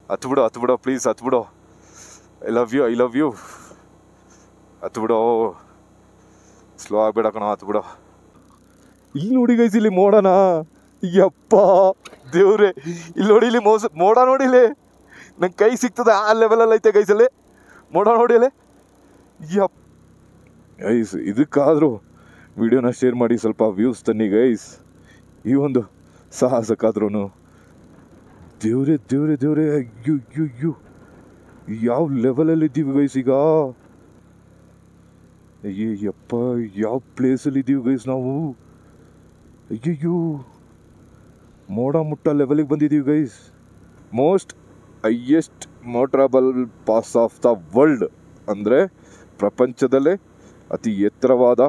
ಹತ್ತು ಬಿಡು ಹತ್ತು ಬಿಡು ಪ್ಲೀಸ್ ಹತ್ತು ಬಿಡು I love you I love you ಹತ್ತು ಬಿಡು ಸ್ಲೋ ಆಗ್ಬೇಡ ಕಣ ಹತ್ತು ಬಿಡು ಇಲ್ಲಿ ನೋಡಿ ಗೈಸ್ ಇಲ್ಲಿ ಮೋಡನ ಯಪ್ಪ ದೇವ್ರೆ ಇಲ್ಲಿ ನೋಡಿ ಇಲ್ಲಿ ಮೋಸ ಮೋಡ ನೋಡಿ ಇಲ್ಲಿ ನಂಗೆ ಕೈ ಸಿಗ್ತದೆ ಆ ಲೆವೆಲಲ್ಲಿ ಐತೆ ಗೈಸಲ್ಲಿ ಮೋಡ ನೋಡಿ ಅಲ್ಲಿ ಯಪ್ ಗೈಸ್ ಇದಕ್ಕಾದರೂ ವಿಡಿಯೋನ ಶೇರ್ ಮಾಡಿ ಸ್ವಲ್ಪ ವ್ಯೂಸ್ ತನ್ನಿ ಗೈಸ್ ಈ ಒಂದು ಸಾಹಸಕ್ಕಾದ್ರೂ ದೇವ್ರೆ ದೇವ್ರೆ ದೇವ್ರೆ ಅಯ್ಯೋ ಅಯ್ಯೋ ಅಯ್ಯೋ ಯಾವ ಲೆವೆಲಲ್ಲಿ ಇದ್ದೀವಿ ಗೈಸ್ ಈಗ ಅಯ್ಯೇ ಯಪ್ಪ ಯಾವ ಪ್ಲೇಸಲ್ಲಿ ಇದ್ದೀವಿ ಗೈಸ್ ನಾವು ಅಯ್ಯಯ್ಯೋ ಮೋಡ ಮುಟ್ಟ ಲೆವೆಲಿಗೆ ಬಂದಿದ್ದೀವಿ guys most highest motorable pass of the world ಅಂದರೆ ಪ್ರಪಂಚದಲ್ಲೇ ಅತಿ ಎತ್ತರವಾದ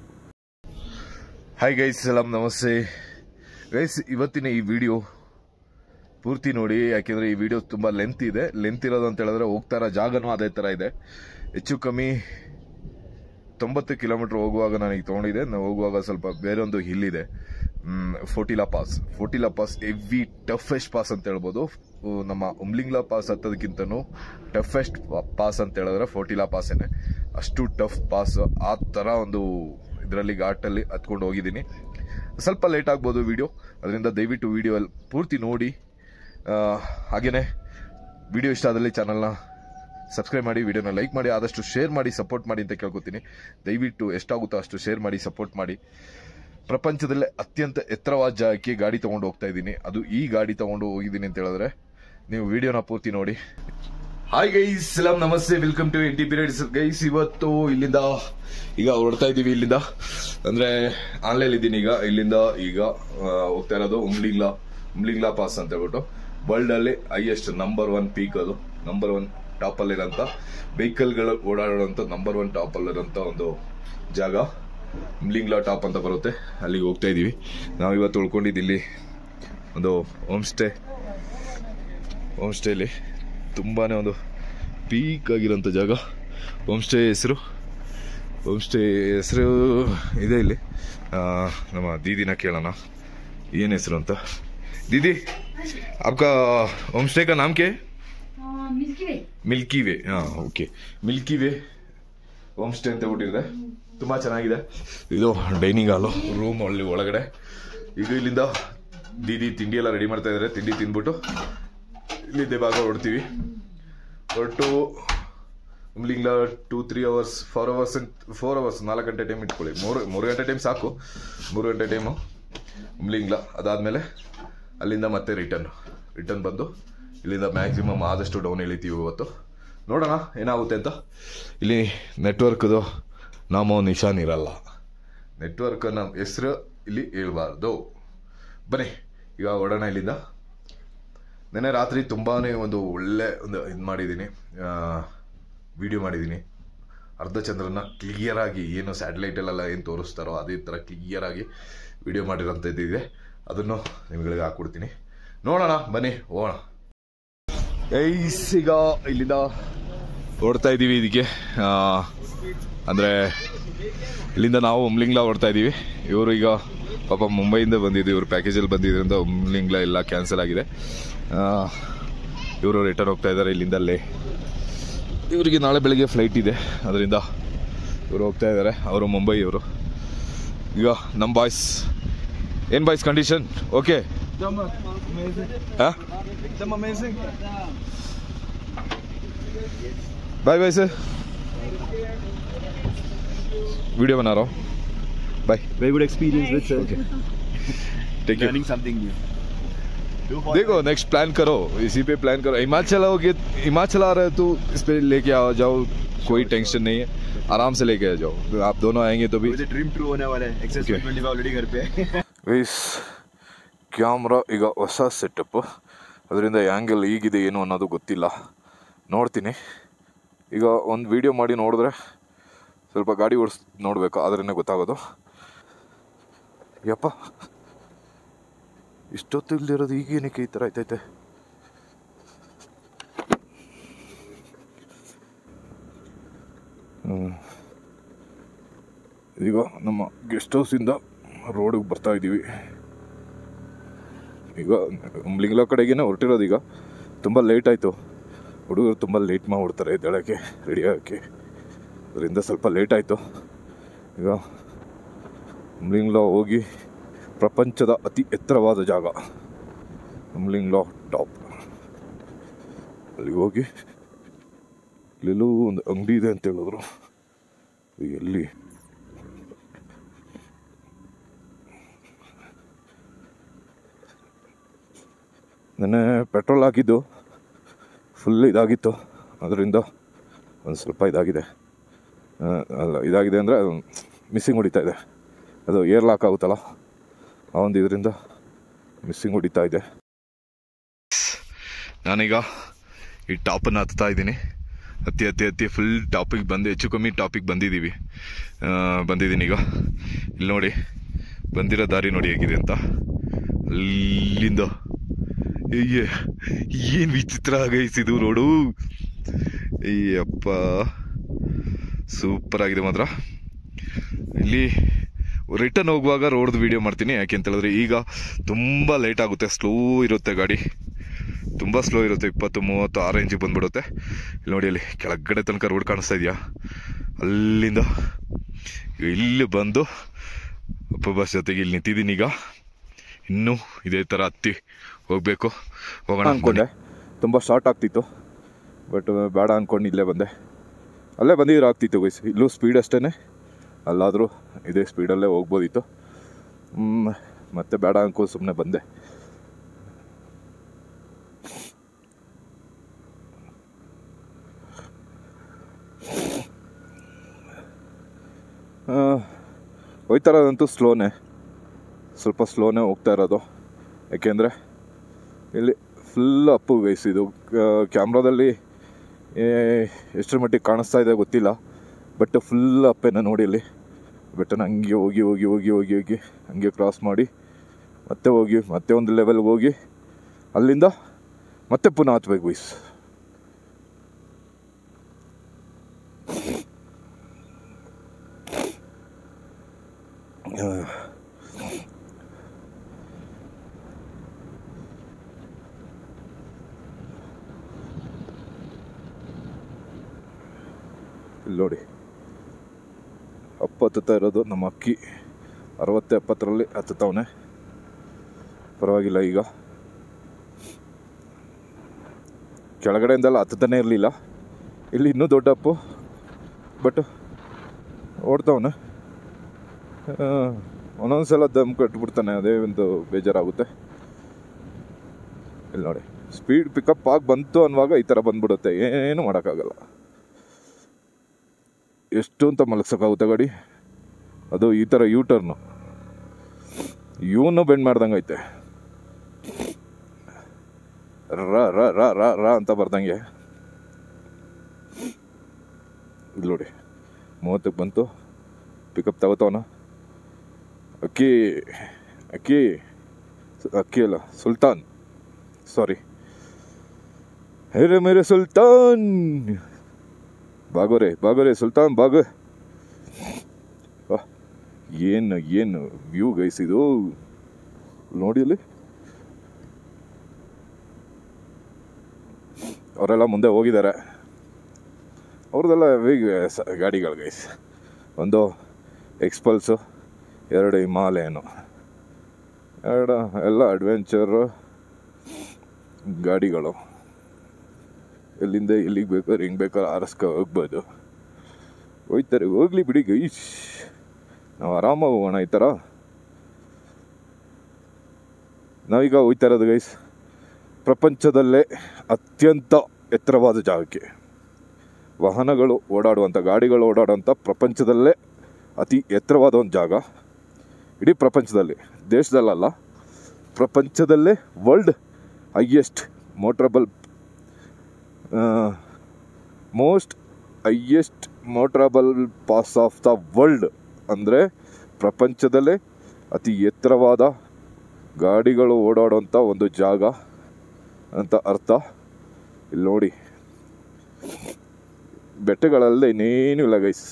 ಹಾಯ್ ಗೈಸ್ ಸಲಾಂ ನಮಸ್ತೆ ಗೈಸ್ ಇವತ್ತಿನ ಈ ವಿಡಿಯೋ ಪೂರ್ತಿ ನೋಡಿ ಯಾಕೆಂದರೆ ಈ ವಿಡಿಯೋ ತುಂಬ ಲೆಂತ್ ಇದೆ ಲೆಂತ್ ಇರೋದು ಅಂತ ಹೇಳಿದ್ರೆ ಹೋಗ್ತಾ ಇರೋ ಜಾಗನೂ ಅದೇ ಥರ ಇದೆ ಹೆಚ್ಚು ಕಮ್ಮಿ ತೊಂಬತ್ತು ಕಿಲೋಮೀಟರ್ ಹೋಗುವಾಗ ನನಗೆ ತೊಗೊಂಡಿದೆ ನಾವು ಹೋಗುವಾಗ ಸ್ವಲ್ಪ ಬೇರೊಂದು ಹಿಲ್ ಇದೆ ಫೋಟಿಲಾ ಪಾಸ್ ಫೋಟಿಲಾ ಪಾಸ್ ಎವಿ ಟಫೆಸ್ಟ್ ಪಾಸ್ ಅಂತ ಹೇಳ್ಬೋದು ಉ, ನಮ್ಮ ಉಮ್ಲಿಂಗ್ಲಾ ಪಾಸ್ ಹತ್ತೋದಕ್ಕಿಂತನೂ ಟಫೆಸ್ಟ್ ಪಾಸ್ ಅಂತ ಹೇಳಿದ್ರೆ ಫೋಟಿಲಾ ಪಾಸೇನೆ ಅಷ್ಟು ಟಫ್ ಪಾಸ್ ಆ ಥರ ಒಂದು ಇದರಲ್ಲಿ ಘಾಟಲ್ಲಿ ಹತ್ಕೊಂಡು ಹೋಗಿದ್ದೀನಿ ಸ್ವಲ್ಪ ಲೇಟ್ ಆಗ್ಬೋದು ವಿಡಿಯೋ ಅದರಿಂದ ದಯವಿಟ್ಟು ವಿಡಿಯೋ ಪೂರ್ತಿ ನೋಡಿ ಆ, ಹಾಗೇನೆ ವಿಡಿಯೋ ಇಷ್ಟ ಆದಲ್ಲಿ ಚಾನಲ್ನ ಸಬ್ಸ್ಕ್ರೈಬ್ ಮಾಡಿ ವಿಡಿಯೋನ ಲೈಕ್ ಮಾಡಿ ಆದಷ್ಟು ಶೇರ್ ಮಾಡಿ ಸಪೋರ್ಟ್ ಮಾಡಿ ಅಂತ ಕೇಳ್ಕೊತೀನಿ ದಯವಿಟ್ಟು ಎಷ್ಟಾಗುತ್ತೋ ಅಷ್ಟು ಶೇರ್ ಮಾಡಿ ಸಪೋರ್ಟ್ ಮಾಡಿ ಪ್ರಪಂಚದಲ್ಲೇ ಅತ್ಯಂತ ಎತ್ತರವಾದ ಜಾಗಕ್ಕೆ ಗಾಡಿ ತಗೊಂಡು ಹೋಗ್ತಾ ಇದ್ದೀನಿ ಅದು ಈ ಗಾಡಿ ತಗೊಂಡು ಹೋಗಿದ್ದೀನಿ ಅಂತ ಹೇಳಿದ್ರೆ ನೀವು ವಿಡಿಯೋನ ಪೂರ್ತಿ ನೋಡಿ ಹಾಯ್ ಗೈಸ್ ಸಲಾಮ್ ನಮಸ್ತೆ welcome to empty periods guys ಇವತ್ತು ಇಲ್ಲಿಂದ ಈಗ ಹೊರಡ್ತಾ ಇದ್ದೀವಿ ಇಲ್ಲಿಂದ ಅಂದ್ರೆ ಆನ್ಲೈನ್ ಇದ್ದೀನಿ ಈಗ ಇಲ್ಲಿಂದ ಈಗ ಆ, ಹೋಗ್ತಾ ಇರೋದು ಉಮ್ಲಿಂಗ್ಲಾ ಉಮ್ಲಿಂಗ್ಲಾ ಪಾಸ್ ಅಂತ ಹೇಳ್ಬಿಟ್ಟು ವರ್ಲ್ಡ್ ಅಲ್ಲಿ ಹೈಯೆಸ್ಟ್ ನಂಬರ್ ಒನ್ ಪೀಕ್ ಅದು ನಂಬರ್ ಒನ್ ಟಾಪ್ ಅಲ್ಲಿರೋಂಥ ವೆಹಿಕಲ್ಗಳು ಓಡಾಡುವಂತ ನಂಬರ್ ಒನ್ ಟಾಪ್ ಅಲ್ಲಿರೋಂಥ ಒಂದು ಜಾಗ ಉಮ್ಲಿಂಗ್ಲಾ ಟಾಪ್ ಅಂತ ಬರುತ್ತೆ ಅಲ್ಲಿಗೆ ಹೋಗ್ತಾ ಇದೀವಿ ನಾವು ಇವತ್ತು ಉಳ್ಕೊಂಡಿದ್ದು ಇಲ್ಲಿ ಒಂದು ಹೋಮ್ ಸ್ಟೇ ಹೋಮ್ ಸ್ಟೇಲಿ ತುಂಬಾ ಒಂದು ಪೀಕ್ ಆಗಿರೋಂಥ ಜಾಗ ಹೋಮ್ ಸ್ಟೇ ಹೆಸರು ಹೋಮ್ ಸ್ಟೇ ಹೆಸರು ಇದೆ ಇಲ್ಲಿ ಆ, ನಮ್ಮ ದೀದಿನ ಕೇಳೋಣ ಏನು ಹೆಸರು ಅಂತ ದೀದಿ आपका होम स्टे का नाम क्या है हाँ, मिल्की वे ಮಿಲ್ಕಿ ವೇ ಹಾಂ okay Milky Way home stay ಅಂತ ಬಿಟ್ಟಿದೆ ತುಂಬ ಚೆನ್ನಾಗಿದೆ ಇದು ಡೈನಿಂಗ್ ಹಾಲು ರೂಮ್ ಅಲ್ಲಿ ಒಳಗಡೆ ಈಗ ಇಲ್ಲಿಂದ ದೀದಿ ತಿಂಡಿ ಎಲ್ಲ ರೆಡಿ ಮಾಡ್ತಾ ಇದ್ದಾರೆ ತಿಂಡಿ ತಿಂದ್ಬಿಟ್ಟು ಇಲ್ಲಿದ್ದೆ ಭಾಗ ಹೊರಡ್ತೀವಿ ಹೊರಟು Umling La two three hours four hours four hours ನಾಲ್ಕು ಗಂಟೆ ಟೈಮ್ ಇಟ್ಕೊಳ್ಳಿ ಮೂರು ಮೂರು ಗಂಟೆ ಟೈಮ್ ಸಾಕು ಮೂರು ಗಂಟೆ ಟೈಮು ಉಮ್ಲಿಂಗ್ಲ ಅದಾದಮೇಲೆ ಅಲ್ಲಿಂದ ಮತ್ತೆ ರಿಟರ್ನ್ ರಿಟರ್ನ್ ಬಂದು ಇಲ್ಲಿಂದ ಮ್ಯಾಕ್ಸಿಮಮ್ ಆದಷ್ಟು ಡೌನ್ ಇಳಿತೀವಿ ಇವತ್ತು ನೋಡೋಣ ಏನಾಗುತ್ತೆ ಅಂತ ಇಲ್ಲಿ ನೆಟ್ವರ್ಕ್ದು ನಾಮೋ ನಿಶಾನ್ ಇರಲ್ಲ ನೆಟ್ವರ್ಕ್ ನಮ್ಮ ಹೆಸರು ಇಲ್ಲಿ ಹೇಳ್ಬಾರ್ದು ಬನ್ನಿ ಈಗ ಹೊಡೋಣ ಇಲ್ಲಿಂದ ನೆನ್ನೆ ರಾತ್ರಿ ತುಂಬಾ ಒಂದು ಒಳ್ಳೆ ಒಂದು ಇದು ಮಾಡಿದ್ದೀನಿ ವಿಡಿಯೋ ಮಾಡಿದ್ದೀನಿ ಅರ್ಧಚಂದ್ರನ ಕ್ಲಿಯರ್ ಆಗಿ ಏನು ಸ್ಯಾಟಲೈಟಲ್ಲೆಲ್ಲ ಏನು ತೋರಿಸ್ತಾರೋ ಅದೇ ಥರ ಕ್ಲಿಯರ್ ಆಗಿ ವಿಡಿಯೋ ಮಾಡಿರೋಂಥದ್ದಿದೆ ಅದನ್ನು ನಿಮ್ಗಳಿಗೆ ಹಾಕ್ಕೊಡ್ತೀನಿ ನೋಡೋಣ ಬನ್ನಿ ಹೋಗೋಣ ಐಸ್ ಈಗ ಇಲ್ಲಿಂದ ಹೊರಡ್ತಾ ಇದ್ದೀವಿ ಇದಕ್ಕೆ ಆ, ಅಂದ್ರೆ ಇಲ್ಲಿಂದ ನಾವು ಉಮ್ಲಿಂಗ್ಲಾ ಹೊರಡ್ತಾ ಇದ್ದೀವಿ ಇವರು ಈಗ ಪಾಪ ಮುಂಬೈಯಿಂದ ಬಂದಿದ್ದು ಇವರು ಪ್ಯಾಕೇಜಲ್ಲಿ ಬಂದಿದ್ದರಿಂದ ಉಮ್ಲಿಂಗ್ಲಾ ಎಲ್ಲ ಕ್ಯಾನ್ಸಲ್ ಆಗಿದೆ ಇವರು ರಿಟರ್ನ್ ಹೋಗ್ತಾ ಇದ್ದಾರೆ ಇಲ್ಲಿಂದ ಅಲ್ಲೇ ಇವರಿಗೆ ನಾಳೆ ಬೆಳಗ್ಗೆ ಫ್ಲೈಟ್ ಇದೆ ಅದರಿಂದ ಇವರು ಹೋಗ್ತಾ ಇದ್ದಾರೆ ಅವರು ಮುಂಬೈ ಇವರು ಈಗ ನಮ್ಮ ಬಾಯ್ಸ್ ಏನು ಬಾಯ್ಸ್ ಕಂಡೀಷನ್ ಓಕೆ एकदम amazing. ಹಾಂ एकदम amazing. Bye bye sir video बना रहा हूँ bye Very good experience with sir. Okay take care Learning something new. Do for देखो नेक्स्ट प्लान करो इसी पे प्लान करो हिमाचल आओगे हिमाचल आ रहे हो तो इस पे लेके आओ जाओ कोई टेंशन नहीं है आराम से लेके आ जाओ आप दोनों आएंगे तो भी With a dream true होने वाला है. Access Okay. 25 already घर पे है. ವೈಸ್ ಕ್ಯಾಮ್ರಾ ಈಗ ಹೊಸ ಸೆಟಪ್ ಅದರಿಂದ ಆ್ಯಂಗಲ್ ಈಗಿದೆ ಏನು ಅನ್ನೋದು ಗೊತ್ತಿಲ್ಲ ನೋಡ್ತೀನಿ ಈಗ ಒಂದು ವಿಡಿಯೋ ಮಾಡಿ ನೋಡಿದ್ರೆ ಸ್ವಲ್ಪ ಗಾಡಿ ಓಡಿಸ್ ನೋಡಬೇಕು ಆದ್ರೇ ಗೊತ್ತಾಗೋದು ಯಪ್ಪ ಇಷ್ಟೊತ್ತು ಇಲ್ದಿರೋದು ಈಗೇನಕ್ಕೆ ಈ ಥರ ಆಯ್ತೈತೆ ಹ್ಞೂ ಈಗ ನಮ್ಮ ಗೆಸ್ಟ್ ಹೌಸಿಂದ ರೋಡಿಗೆ ಬರ್ತಾ ಇದ್ದೀವಿ ಈಗ ಉಮ್ಲಿಂಗ್ಲ ಕಡೆಗೇನೆ ಹೊರಟಿರೋದು ಈಗ ತುಂಬ ಲೇಟ್ ಆಯಿತು ಹುಡುಗರು ತುಂಬ ಲೇಟ್ ಮಾಡಿಬಿಡ್ತಾರೆ ಎದ್ದೇಳೋಕ್ಕೆ ರೆಡಿ ಆಗೋಕ್ಕೆ ಅದರಿಂದ ಸ್ವಲ್ಪ ಲೇಟ್ ಆಯಿತು ಈಗ ಅಮ್ಲಿಂಗ್ಲಾ ಹೋಗಿ ಪ್ರಪಂಚದ ಅತಿ ಎತ್ತರವಾದ ಜಾಗ ಅಮ್ಲಿಂಗ್ಲಾ ಟಾಪ್ ಅಲ್ಲಿಗೆ ಹೋಗಿ ಇಲ್ಲೆಲ್ಲೋ ಒಂದು ಅಂಗಡಿ ಇದೆ ಅಂತ ಹೇಳಿದ್ರು ಈಗ ಎಲ್ಲಿ ನೆನ್ನೆ ಪೆಟ್ರೋಲ್ ಹಾಕಿದ್ದು ಫುಲ್ ಇದಾಗಿತ್ತು ಅದರಿಂದ ಒಂದು ಸ್ವಲ್ಪ ಇದಾಗಿದೆ ಆ, ಅಲ್ಲ ಇದಾಗಿದೆ ಅಂದರೆ ಮಿಸ್ಸಿಂಗ್ ಹೊಡಿತಾ ಇದೆ ಅದು ಏರ್ ಲಾಕ್ ಆಗುತ್ತಲ್ಲ ಆ ಒಂದು ಇದರಿಂದ ಮಿಸ್ಸಿಂಗ್ ಹೊಡಿತಾ ಇದೆ ನಾನೀಗ ಈ ಟಾಪನ್ನು ಹತ್ತಾ ಇದ್ದೀನಿ ಹತ್ತಿ ಹತ್ತಿ ಹತ್ತಿ ಫುಲ್ ಟಾಪಿಗೆ ಬಂದು ಹೆಚ್ಚು ಕಮ್ಮಿ ಟಾಪಿಗೆ ಬಂದಿದ್ದೀವಿ ಆ, ಬಂದಿದ್ದೀನಿ ಈಗ ಇಲ್ಲಿ ನೋಡಿ ಬಂದಿರೋ ದಾರಿ ನೋಡಿ ಹೇಗಿದೆ ಅಂತ ಅಲ್ಲಿಂದ ಅಯ್ಯ ಏನು ವಿಚಿತ್ರ ಆಗೈಸಿದು ರೋಡು ಅಯ್ಯಪ್ಪ ಸೂಪರ್ ಆಗಿದೆ ಮಾತ್ರ ಇಲ್ಲಿ ರಿಟರ್ನ್ ಹೋಗುವಾಗ ರೋಡ್ದು ವಿಡಿಯೋ ಮಾಡ್ತೀನಿ ಯಾಕೆ ಅಂತ ಹೇಳಿದ್ರೆ ಈಗ ತುಂಬ ಲೇಟ್ ಆಗುತ್ತೆ ಸ್ಲೋ ಇರುತ್ತೆ ಗಾಡಿ ತುಂಬ ಸ್ಲೋ ಇರುತ್ತೆ ಇಪ್ಪತ್ತು ಮೂವತ್ತು ಆ ರೇಂಜಿಗೆ ಬಂದ್ಬಿಡುತ್ತೆ ಇಲ್ಲಿ ನೋಡಿ ಅಲ್ಲಿ ಕೆಳಗಡೆ ತನಕ ರೋಡ್ ಕಾಣಿಸ್ತಾ ಇದೆಯಾ ಅಲ್ಲಿಂದ ಇಲ್ಲಿ ಬಂದು ಅಪ್ಪ ಬಸ್ ಜೊತೆಗೆ ಇಲ್ಲಿ ನಿಂತಿದ್ದೀನಿ ಈಗ ಇನ್ನೂ ಇದೇ ಥರ ಹತ್ತಿ ಹೋಗಬೇಕು ಹೋಗೋಣ ಅನ್ಕೊಂಡೆ ತುಂಬ ಶಾರ್ಟ್ ಆಗ್ತಿತ್ತು ಬಟ್ ಬೇಡ ಅಂದ್ಕೊಂಡು ಇಲ್ಲೇ ಬಂದೆ ಅಲ್ಲೇ ಬಂದಿದ್ರೆ ಆಗ್ತಿತ್ತು ಗೈಸ್ ಇಲ್ಲೂ ಸ್ಪೀಡ್ ಅಷ್ಟೇ ಅಲ್ಲಾದರೂ ಇದೇ ಸ್ಪೀಡಲ್ಲೇ ಹೋಗ್ಬೋದಿತ್ತು ಹ್ಮ್, ಮತ್ತೆ ಬೇಡ ಅನ್ಕೊಂಡು ಸುಮ್ಮನೆ ಬಂದೆ ಆ, ಹೋಯ್ತಾ ಇರೋದಂತೂ ಸ್ಲೋನೇ ಸ್ವಲ್ಪ ಸ್ಲೋನೇ ಹೋಗ್ತಾ ಇರೋದು ಯಾಕೆಂದರೆ ಇಲ್ಲಿ ಫುಲ್ ಅಪ್ಪು ಗೈಸ್ ಇದು ಕ್ಯಾಮ್ರಾದಲ್ಲಿ ಎಷ್ಟರ ಮಟ್ಟಿಗೆ ಕಾಣಿಸ್ತಾ ಇದೆ ಗೊತ್ತಿಲ್ಲ ಬಟ್ ಫುಲ್ ಅಪ್ಪೇನ ನೋಡಿ ಇಲ್ಲಿ ಬೆಟ್ಟನ ಹಂಗೆ ಹೋಗಿ ಹೋಗಿ ಹೋಗಿ ಹೋಗಿ ಹೋಗಿ ಹಂಗೆ ಕ್ರಾಸ್ ಮಾಡಿ ಮತ್ತೆ ಹೋಗಿ ಮತ್ತೆ ಒಂದು ಲೆವೆಲ್ಗೆ ಹೋಗಿ ಅಲ್ಲಿಂದ ಮತ್ತೆ ಪುನಃ ಹತ್ಬೇಕು ಗೈಸ್ ಇಲ್ಲಿ ನೋಡಿ ಅಪ್ಪ ಹತ್ತುತ್ತಾ ಇರೋದು ನಮ್ಮ ಅಕ್ಕಿ ಅರವತ್ತು ಎಪ್ಪತ್ತರಲ್ಲಿ ಹತ್ತುತ್ತವನೆ ಪರವಾಗಿಲ್ಲ ಈಗ ಕೆಳಗಡೆಯಿಂದೆಲ್ಲ ಹತ್ತುತ್ತಾನೆ ಇರಲಿಲ್ಲ ಇಲ್ಲಿ ಇನ್ನೂ ದೊಡ್ಡ ಅಪ್ಪು ಬಟ್ ಓಡ್ತವನೆ ಒಂದೊಂದು ಸಲ ದಮ್ ಕಟ್ಬಿಡ್ತಾನೆ ಅದೇ ಒಂದು ಬೇಜಾರಾಗುತ್ತೆ ಇಲ್ಲಿ ನೋಡಿ ಸ್ಪೀಡ್ ಪಿಕಪ್ ಆಗಿ ಬಂತು ಅನ್ನುವಾಗ ಈ ಥರ ಬಂದ್ಬಿಡುತ್ತೆ ಏನು ಮಾಡೋಕ್ಕಾಗಲ್ಲ ಎಷ್ಟು ಅಂತ ಮಲಗ್ಸೋಕ್ಕಾಗುತ್ತೆ ಗಾಡಿ ಅದು ಈ ಥರ ಯೂ ಟರ್ನು ಇವನು ಬೆಂಡ್ ಮಾಡ್ದಂಗೆ ಐತೆ ರ ರ ರ ರ ರ ಅಂತ ಬರ್ದಂಗೆ ಇಲ್ಲಿ ನೋಡಿ ಮೂವತ್ತಕ್ಕೆ ಬಂತು ಪಿಕಪ್ ತಗೋತವನ ಅಕ್ಕಿ ಅಕ್ಕಿ ಅಕ್ಕಿ ಅಲ್ಲ ಸುಲ್ತಾನ್ ಸಾರಿ ಹೇರೆ ಮೇರೆ ಸುಲ್ತಾನ್ ಬಾಗೋರೆ ಬಾಗೋರೆ ಸುಲ್ತಾನ್ ಬಾಗ ವಾಹ್, ಏನು ಏನು ವ್ಯೂ ಗೈಸ್ ಇದು ನೋಡಿ ಅಲ್ಲಿ ಅವರೆಲ್ಲ ಮುಂದೆ ಹೋಗಿದ್ದಾರೆ ಅವ್ರದ್ದೆಲ್ಲ ವೇಗ ಗಾಡಿಗಳು ಗೈಸ್ ಒಂದು ಎಕ್ಸ್ಪಲ್ಸು ಎರಡು ಹಿಮಾಲಯನು ಎರಡು ಎಲ್ಲ ಅಡ್ವೆಂಚರು ಗಾಡಿಗಳು ಎಲ್ಲಿಂದ ಎಲ್ಲಿಗೆ ಬೇಕಾದ್ರೆ ಹಿಂಗೆ ಬೇಕಾದ್ರೆ ಆರಿಸ್ಕೊ ಹೋಗ್ಬೋದು ಹೋಯ್ತಾರೆ ಹೋಗ್ಲಿ ಬಿಡಿ ಗೈಸ್ ನಾವು ಆರಾಮಾಗಿ ಹೋಗೋಣ ಈ ಥರ ನಾವೀಗ ಹೋಯ್ತಾ ಇರೋದು ಗೈಸ್ ಪ್ರಪಂಚದಲ್ಲೇ ಅತ್ಯಂತ ಎತ್ತರವಾದ ಜಾಗಕ್ಕೆ ವಾಹನಗಳು ಓಡಾಡುವಂಥ ಗಾಡಿಗಳು ಓಡಾಡುವಂಥ ಪ್ರಪಂಚದಲ್ಲೇ ಅತಿ ಎತ್ತರವಾದ ಒಂದು ಜಾಗ ಇಡೀ ಪ್ರಪಂಚದಲ್ಲಿ ದೇಶದಲ್ಲಲ್ಲ ಪ್ರಪಂಚದಲ್ಲೇ world highest motorable most highest motorable pass of the world ಅಂದರೆ ಪ್ರಪಂಚದಲ್ಲೇ ಅತಿ ಎತ್ತರವಾದ ಗಾಡಿಗಳು ಓಡಾಡುವಂಥ ಒಂದು ಜಾಗ ಅಂತ ಅರ್ಥ ಇಲ್ಲಿ ನೋಡಿ ಬೆಟ್ಟಗಳಲ್ಲೇ ಇನ್ನೇನು ಇಲ್ಲ ಗೈಸ್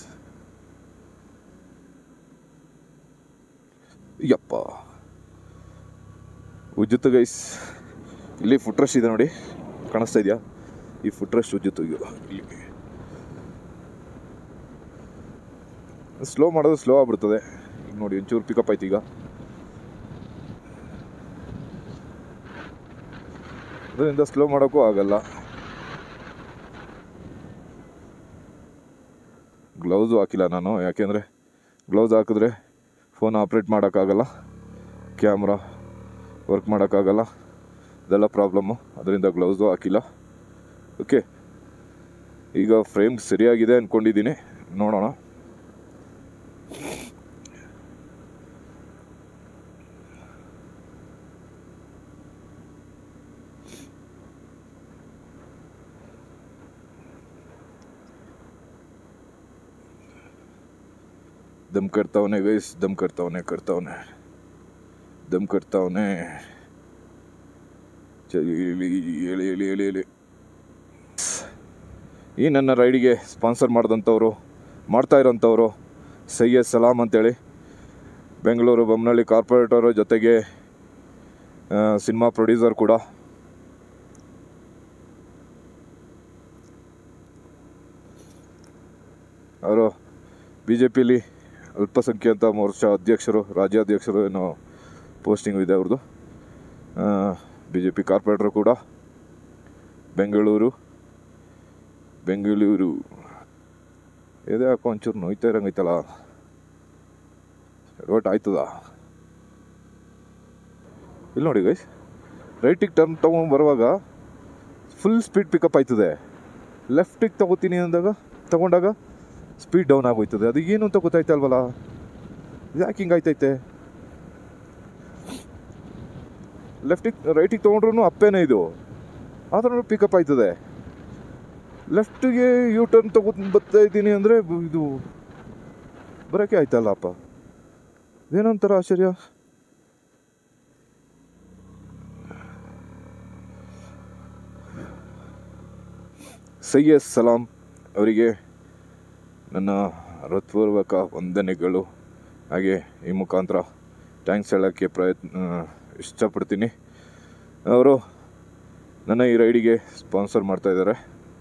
ಯಪ್ಪ ಉಜ್ಜುತ್ತು ಗೈಸ್ ಇಲ್ಲಿ ಫುಟ್ ರಶ್ ಇದೆ ನೋಡಿ ಕಾಣಿಸ್ತಾ ಇದೆಯಾ ಈ ಫುಟ್ ರೆಸ್ಟ್ ಉಜ್ಜಿತ್ತು ಈಗ ಇಲ್ಲಿ ಸ್ಲೋ ಮಾಡೋದು ಸ್ಲೋ ಆಗ್ಬಿಡ್ತದೆ ಈಗ ನೋಡಿ ಒಂಚೂರು ಪಿಕಪ್ ಆಯ್ತು ಈಗ ಅದರಿಂದ ಸ್ಲೋ ಮಾಡೋಕ್ಕೂ ಆಗಲ್ಲ ಗ್ಲೌಸು ಹಾಕಿಲ್ಲ ನಾನು ಯಾಕೆಂದರೆ ಗ್ಲೌಸ್ ಹಾಕಿದ್ರೆ ಫೋನ್ ಆಪ್ರೇಟ್ ಮಾಡೋಕ್ಕಾಗಲ್ಲ ಕ್ಯಾಮ್ರಾ ವರ್ಕ್ ಮಾಡೋಕ್ಕಾಗಲ್ಲ ಇದೆಲ್ಲ ಪ್ರಾಬ್ಲಮ್ಮು ಅದರಿಂದ ಗ್ಲೌಸು ಹಾಕಿಲ್ಲ ಓಕೆ ಈಗ ಫ್ರೇಮ್ ಸರಿಯಾಗಿದೆ ಅಂದ್ಕೊಂಡಿದ್ದೀನಿ ನೋಡೋಣ दम करतावने गैस दम करतावने करतावने ದಮ್ ಕಟ್ತಾವನೆ ಚಳಿ ಇಳಿ ಎಳಿ ಎಳಿ ಎಳಿ ಎಳಿ ಈ ನನ್ನ ರೈಡಿಗೆ ಸ್ಪಾನ್ಸರ್ ಮಾಡಿದಂಥವ್ರು ಮಾಡ್ತಾ ಇರೋಂಥವ್ರು ಸೈಯದ್ ಸಲಾಂ ಅಂತೇಳಿ ಬೆಂಗಳೂರು ಬೊಮ್ಮನಹಳ್ಳಿ ಕಾರ್ಪೊರೇಟರು ಜೊತೆಗೆ ಸಿನಿಮಾ ಪ್ರೊಡ್ಯೂಸರ್ ಕೂಡ ಅವರು ಬಿ ಜೆ ಪಿಲಿ ಅಲ್ಪಸಂಖ್ಯಾತ ಮೋರ್ಚಾ ಅಧ್ಯಕ್ಷರು ರಾಜ್ಯಾಧ್ಯಕ್ಷರು ಏನೋ ಪೋಸ್ಟಿಂಗ್ ಇದೆ ಅವ್ರದ್ದು ಬಿ ಜೆ ಪಿ ಕಾರ್ಪೊರೇಟರ್ ಕೂಡ ಬೆಂಗಳೂರು ಬೆಂಗಳೂರು ಎದೆ ಯಾಕೋ ಒಂಚೂರು ನೋಯ್ತಾ ಇರಂಗೈತಲ್ಲ ಎಡವಟ್ ಆಯ್ತದ ಇಲ್ಲಿ ನೋಡಿ ಗೈಸ್ ರೈಟಿಗೆ ಟರ್ನ್ ತೊಗೊಂಡು ಬರುವಾಗ ಫುಲ್ ಸ್ಪೀಡ್ ಪಿಕಪ್ ಆಯ್ತದೆ ಲೆಫ್ಟಿಗೆ ತಗೋತೀನಿ ಅಂದಾಗ ತಗೊಂಡಾಗ ಸ್ಪೀಡ್ ಡೌನ್ ಆಗೋಯ್ತದೆ ಅದು ಏನು ಅಂತ ಗೊತ್ತಾಯ್ತಲ್ವಲ್ಲ ಯಾಕೆ ಹಿಂಗೆ ಆಯ್ತೈತೆ ಲೆಫ್ಟಿಗೆ ರೈಟಿಗೆ ತೊಗೊಂಡ್ರು ಅಪ್ಪೇನೆ ಇದು ಆದ್ರೂ ಪಿಕಪ್ ಆಯ್ತದೆ ಲೆಫ್ಟಿಗೆ ಯೂ ಟರ್ನ್ ತಗೊಂಡು ಬರ್ತಾ ಇದ್ದೀನಿ ಅಂದರೆ ಇದು ಬರೋಕ್ಕೆ ಆಯ್ತಲ್ಲಪ್ಪ ಏನೊಂಥರ ಆಶ್ಚರ್ಯ ಸೈಯದ್ ಸಲಾಂ ಅವರಿಗೆ ನನ್ನ ಹೃತ್ಪೂರ್ವಕ ವಂದನೆಗಳು ಹಾಗೆ ಈ ಮುಖಾಂತರ ಥ್ಯಾಂಕ್ಸ್ ಹೇಳೋಕ್ಕೆ ಪ್ರಯತ್ನ ಇಷ್ಟಪಡ್ತೀನಿ ಅವರು ನನ್ನ ಈ ರೈಡಿಗೆ ಸ್ಪಾನ್ಸರ್ ಮಾಡ್ತಾ ಇದ್ದಾರೆ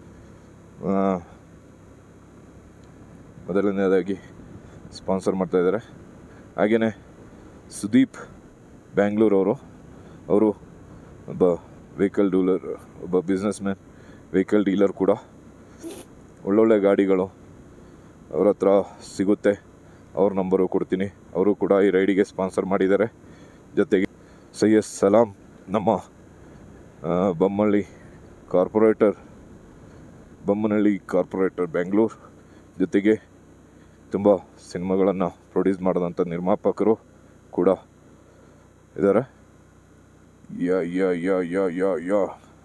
ಮೊದಲನೇದಾಗಿ ಸ್ಪಾನ್ಸರ್ ಮಾಡ್ತಾ ಇದ್ದಾರೆ ಹಾಗೆಯೇ ಸುದೀಪ್ ಬ್ಯಾಂಗ್ಳೂರವರು ಅವರು ಒಬ್ಬ ವೆಹಿಕಲ್ ಡೀಲರ್ ಒಬ್ಬ ಬಿಸ್ನೆಸ್ ಮ್ಯಾನ್ ವೆಹಿಕಲ್ ಡೀಲರ್ ಕೂಡ ಒಳ್ಳೊಳ್ಳೆ ಗಾಡಿಗಳು ಅವ್ರ ಹತ್ರ ಸಿಗುತ್ತೆ ಅವ್ರ ನಂಬರು ಕೊಡ್ತೀನಿ ಅವರು ಕೂಡ ಈ ರೈಡಿಗೆ ಸ್ಪಾನ್ಸರ್ ಮಾಡಿದ್ದಾರೆ ಜೊತೆಗೆ ಸೈಯದ್ ಸಲಾಂ ನಮ್ಮ ಆ, ಬೊಮ್ಮಳ್ಳಿ ಕಾರ್ಪೊರೇಟರ್ ಬೊಮ್ಮನಹಳ್ಳಿ ಕಾರ್ಪೊರೇಟರ್ ಬೆಂಗಳೂರು ಜೊತೆಗೆ ತುಂಬ ಸಿನಿಮಾಗಳನ್ನು ಪ್ರೊಡ್ಯೂಸ್ ಮಾಡಿದಂಥ ನಿರ್ಮಾಪಕರು ಕೂಡ ಇದ್ದಾರೆ ಯಾ ಯಾ ಯಾ ಯಾ ಯಾ ಯಾ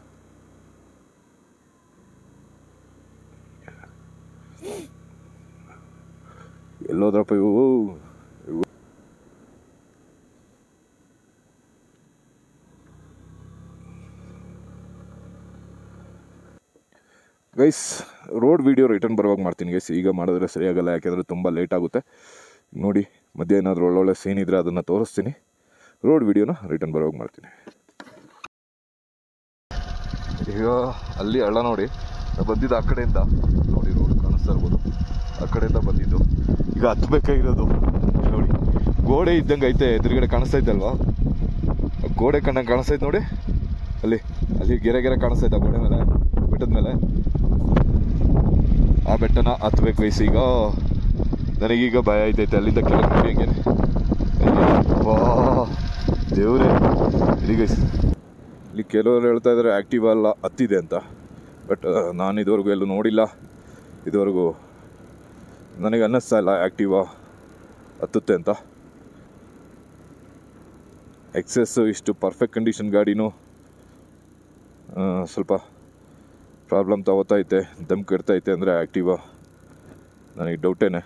ಎಲ್ಲೋದ್ರಪ್ಪ ಇವು ಇವು ಗೈಸ್ ರೋಡ್ ವಿಡಿಯೋ ರಿಟರ್ನ್ ಬರುವಾಗ ಮಾಡ್ತೀನಿ ಗೈಸ್ ಈಗ ಮಾಡಿದ್ರೆ ಸರಿಯಾಗಲ್ಲ ಯಾಕೆಂದರೆ ತುಂಬ ಲೇಟ್ ಆಗುತ್ತೆ ನೋಡಿ ಮಧ್ಯೆ ಏನಾದರೂ ಒಳ್ಳೊಳ್ಳೆ ಸೀನ್ ಇದ್ದರೆ ಅದನ್ನು ತೋರಿಸ್ತೀನಿ ರೋಡ್ ವಿಡಿಯೋನ ರಿಟರ್ನ್ ಬರುವಾಗ ಮಾಡ್ತೀನಿ ಈಗ ಅಲ್ಲಿ ಹಳ್ಳ ನೋಡಿ ನಾವ್ ಬಂದಿದ್ದು ಆ ಕಡೆಯಿಂದ ನೋಡಿ ರೋಡ್ ಕಾಣಿಸ್ತಾ ಇರ್ಬೋದು ಆ ಕಡೆಯಿಂದ ಬಂದಿದ್ದು ಈಗ ಹತ್ಬೇಕಾಗಿರೋದು ಇಲ್ಲಿ ನೋಡಿ ಗೋಡೆ ಇದ್ದಂಗೆ ಐತೆ ಎದುರುಗಡೆ ಕಾಣಿಸ್ತಾ ಇದ್ದಲ್ವಾ ಆ ಗೋಡೆ ಕಣ್ಣಂಗೆ ಕಾಣಿಸ್ತೈತೆ ನೋಡಿ ಅಲ್ಲಿ ಅಲ್ಲಿ ಗೆರೆ ಗೆರೆ ಕಾಣಿಸ್ತೈತೆ ಆ ಗೋಡೆ ಮೇಲೆ ಬೆಟ್ಟದ ಮೇಲೆ ಆ ಬೆಟ್ಟನ ಹತ್ಬೇಕು ವಯಸ್ಸು ಈಗ ನನಗೀಗ ಭಯ ಆಯ್ತೈತೆ ಅಲ್ಲಿಂದ ಕೆಳಗೆ ನೋಡಿ ಹಂಗೆ ವಾ ದೇವ್ರೆ ಇಡಿ ಗೈಸ್ ಇಲ್ಲಿ ಕೆಲವರು ಹೇಳ್ತಾ ಇದ್ದಾರೆ ಆ್ಯಕ್ಟಿವ್ ಎಲ್ಲ ಹತ್ತಿದೆ ಅಂತ ಬಟ್ ನಾನು ಇದುವರೆಗೂ ಎಲ್ಲೂ ನೋಡಿಲ್ಲ ಇದುವರೆಗೂ ನನಗೆ ಅನ್ನಿಸ್ತಾ ಇಲ್ಲ ಆ್ಯಕ್ಟಿವಾ ಹತ್ತುತ್ತೆ ಅಂತ ಎಕ್ಸೆಸ್ಸು ಇಷ್ಟು ಪರ್ಫೆಕ್ಟ್ ಕಂಡೀಷನ್ ಗಾಡಿನೂ ಆ, ಸ್ವಲ್ಪ ಪ್ರಾಬ್ಲಮ್ ತಗೋತೈತೆ ದಮ್ ಕೆಡ್ತೈತೆ ಅಂದರೆ ಆ್ಯಕ್ಟಿವಾ ನನಗೆ ಡೌಟೇನೆ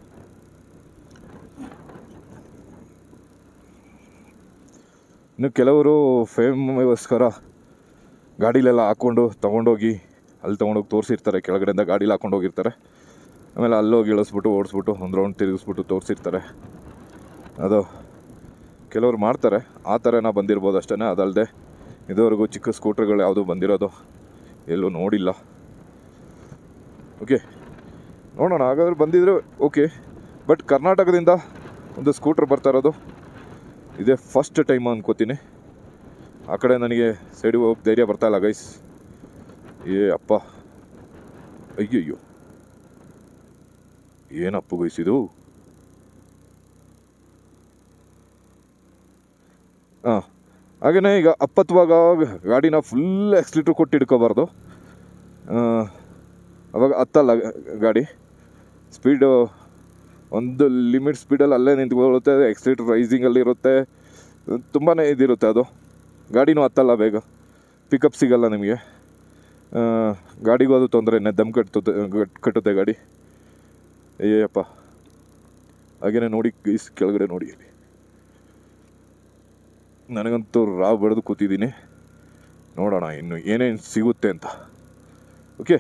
ಇನ್ನು ಕೆಲವರು ಫೇಮ್ಗೋಸ್ಕರ ಗಾಡಿಲೆಲ್ಲ ಹಾಕ್ಕೊಂಡು ತೊಗೊಂಡೋಗಿ ಅಲ್ಲಿ ತೊಗೊಂಡೋಗಿ ತೋರಿಸಿರ್ತಾರೆ ಕೆಳಗಡೆಯಿಂದ ಗಾಡೀಲಿ ಹಾಕ್ಕೊಂಡು ಹೋಗಿರ್ತಾರೆ ಆಮೇಲೆ ಅಲ್ಲೋಗಿ ಇಳಿಸ್ಬಿಟ್ಟು ಓಡಿಸ್ಬಿಟ್ಟು ಒಂದು ರೌಂಡ್ ತಿರುಗಿಸ್ಬಿಟ್ಟು ತೋರಿಸಿರ್ತಾರೆ ಅದು ಕೆಲವರು ಮಾಡ್ತಾರೆ ಆ ಥರನ ಬಂದಿರ್ಬೋದು ಅಷ್ಟೇ ಅದಲ್ಲದೆ ಇದುವರೆಗೂ ಚಿಕ್ಕ ಸ್ಕೂಟ್ರ್ಗಳು ಯಾವುದು ಬಂದಿರೋದು ಎಲ್ಲೂ ನೋಡಿಲ್ಲ ಓಕೆ ನೋಡೋಣ ಹಾಗಾದ್ರೆ ಬಂದಿದ್ರೆ ಓಕೆ ಬಟ್ ಕರ್ನಾಟಕದಿಂದ ಒಂದು ಸ್ಕೂಟ್ರ್ ಬರ್ತಾ ಇರೋದು ಇದೇ ಫಸ್ಟ್ ಟೈಮ್ ಅನ್ಕೋತೀನಿ ಆ ಕಡೆ ನನಗೆ ಸೈಡಿಗೆ ಹೋಗಿ ಧೈರ್ಯ ಬರ್ತಾ ಇಲ್ಲ ಗೈಸ್ ಏ ಅಪ್ಪ ಅಯ್ಯಯ್ಯೋ ಏನಪ್ಪು ಗೈಸ್ ಇದು ಹಾಂ ಹಾಗೆಯೇ ಈಗ ಅಪ್ಪತ್ವಾಗ ಗಾಡಿನ ಫುಲ್ ಎಕ್ಸ್ಲೀಟ್ರ್ ಕೊಟ್ಟು ಹಿಡ್ಕೋಬಾರ್ದು ಆ, ಅವಾಗ ಹತ್ತಲ್ಲ ಗಾಡಿ ಸ್ಪೀಡು ಒಂದು ಲಿಮಿಟ್ ಸ್ಪೀಡಲ್ಲಿ ಅಲ್ಲೇ ನಿಂತ್ಕೊಳ್ಳುತ್ತೆ ಎಕ್ಸ್ಲೀಟ್ರ್ ರೈಸಿಂಗಲ್ಲಿ ಇರುತ್ತೆ ತುಂಬಾ ಇದಿರುತ್ತೆ ಅದು ಗಾಡಿನೂ ಹತ್ತಲ್ಲ ಬೇಗ ಪಿಕಪ್ ಸಿಗಲ್ಲ ನಿಮಗೆ ಆ, ಗಾಡಿಗೂ ಅದು ತೊಂದರೆನೇ ದಮ್ ಕಟ್ಟುತ್ತೆ ಕಟ್- ಕಟ್ಟುತ್ತೆ ಗಾಡಿ ಏಯಪ್ಪ ಹಾಗೇನೆ ನೋಡಿ ಗೈಸ್ ಕೆಳಗಡೆ ನೋಡಿ ಇಲ್ಲಿ ನನಗಂತೂ ರಾವ್ ಬೆಳೆದು ಕೂತಿದ್ದೀನಿ ನೋಡೋಣ ಇನ್ನು ಏನೇನು ಸಿಗುತ್ತೆ ಅಂತ ಓಕೆ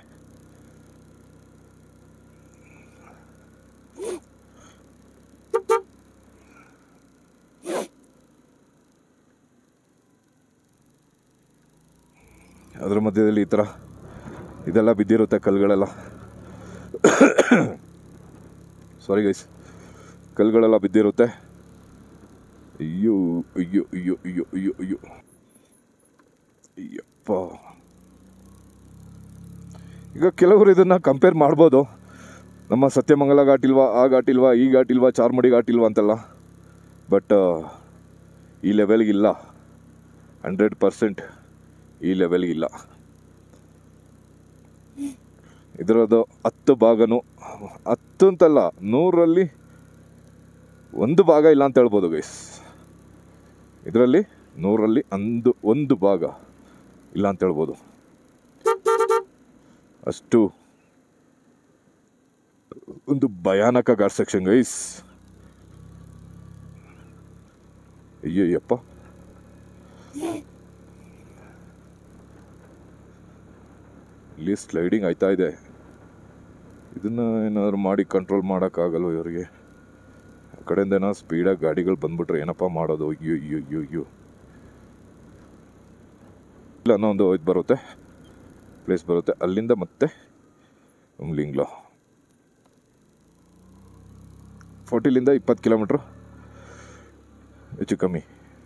ಅದ್ರ ಮಧ್ಯದಲ್ಲಿ ಈ ಥರ ಇದೆಲ್ಲ ಬಿದ್ದಿರುತ್ತೆ ಕಲ್ಲುಗಳೆಲ್ಲ ಸಾರಿ ಗೈಸ್ ಕಲ್ಲುಗಳೆಲ್ಲ ಬಿದ್ದಿರುತ್ತೆ ಅಯ್ಯೋ ಅಯ್ಯೋ ಅಯ್ಯೋ ಅಯ್ಯೋ ಅಯ್ಯೋ ಅಯ್ಯೋ ಅಯ್ಯಪ್ಪ ಈಗ ಕೆಲವರು ಇದನ್ನು ಕಂಪೇರ್ ಮಾಡ್ಬೋದು ನಮ್ಮ ಸತ್ಯಮಂಗಲ ಘಾಟ್ ಇಲ್ವಾ ಆ ಘಾಟ್ ಇಲ್ವಾ ಈ ಘಾಟ್ ಇಲ್ವಾ ಚಾರ್ಮಡಿ ಘಾಟ್ ಇಲ್ವಾ ಅಂತೆಲ್ಲ ಬಟ್ ಈ ಲೆವೆಲ್ಗಿಲ್ಲ ಹಂಡ್ರೆಡ್ ಪರ್ಸೆಂಟ್ ಈ ಲೆವೆಲ್ಗಿಲ್ಲ ಇದರದ್ದು ಹತ್ತು ಭಾಗನೂ ಹತ್ತು ಅಂತಲ್ಲ ನೂರಲ್ಲಿ ಒಂದು ಭಾಗ ಇಲ್ಲ ಅಂತ ಹೇಳ್ಬೋದು ಗೈಸ್ ಇದರಲ್ಲಿ ನೂರಲ್ಲಿ ಒಂದು ಒಂದು ಭಾಗ ಇಲ್ಲ ಅಂತ ಹೇಳ್ಬೋದು ಅಷ್ಟು ಒಂದು ಭಯಾನಕ ಗಾಡ್ ಸೆಕ್ಷನ್ ಗೈಸ್ ಅಯ್ಯಯ್ಯಪ್ಪ ಇಲ್ಲಿ ಸ್ಲೈಡಿಂಗ್ ಆಯ್ತಾ ಇದೆ ಇದನ್ನ ಏನಾದ್ರು ಮಾಡಿ ಕಂಟ್ರೋಲ್ ಮಾಡೋಕ್ಕಾಗಲ್ವ ಇವರಿಗೆ ಆ ಕಡೆಯಿಂದ ಏನೋ ಸ್ಪೀಡಾಗಿ ಗಾಡಿಗಳು ಬಂದ್ಬಿಟ್ರೆ ಏನಪ್ಪ ಮಾಡೋದು ಅಯ್ಯೋ ಅಯ್ಯೋ ಅಯ್ಯೋ ಅಯ್ಯೋ ಇಲ್ಲ ಅನ್ನೋ ಒಂದು ಇದು ಬರುತ್ತೆ ಪ್ಲೇಸ್ ಬರುತ್ತೆ ಅಲ್ಲಿಂದ ಮತ್ತೆ ಉಮ್ಲಿಂಗ್ಲ ಫೋರ್ಟಿಲಿಂದ ಇಪ್ಪತ್ತು ಕಿಲೋಮೀಟ್ರ್ ಹೆಚ್ಚು ಕಮ್ಮಿ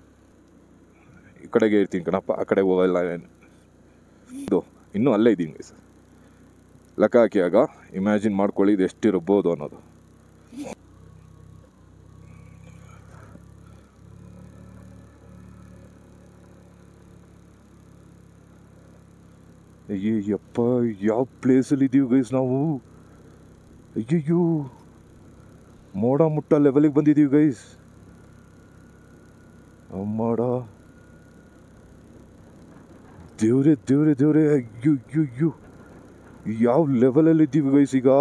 ಈ ಕಡೆಗೆ ಇರ್ತೀನಿ ಕಣಪ್ಪ ಆ ಕಡೆ ಹೋಗಲ್ಲ ಏನು ಇದು ಇನ್ನೂ ಅಲ್ಲೇ ಇದ್ದೀನಿ ಸರ್ ಲೆಕ್ಕ ಹಾಕಿಯಾಗ ಇಮ್ಯಾಜಿನ್ ಮಾಡ್ಕೊಳ್ಳಿ ಇದು ಎಷ್ಟಿರ್ಬೋದು ಅನ್ನೋದು ಅಯ್ಯಯ್ಯಪ್ಪ ಯಾವ ಪ್ಲೇಸಲ್ಲಿ ಇದ್ದೀವಿ ಗೈಸ್ ನಾವು ಅಯ್ಯಯ್ಯೋ ಮೋಡ ಮುಟ್ಟ ಲೆವೆಲಿಗೆ ಬಂದಿದ್ದೀವಿ ಗೈಸ್ ಅಮ್ಮಾಡ ದೇವ್ರೆ ದೇವ್ರೆ ದೇವ್ರೆ ಅಯ್ಯೋ ಅಯ್ಯೋ ಅಯ್ಯೋ ಯಾವ ಲೆವೆಲಲ್ಲಿ ಇದ್ದೀವಿ ಗೈಸ್ ಈಗ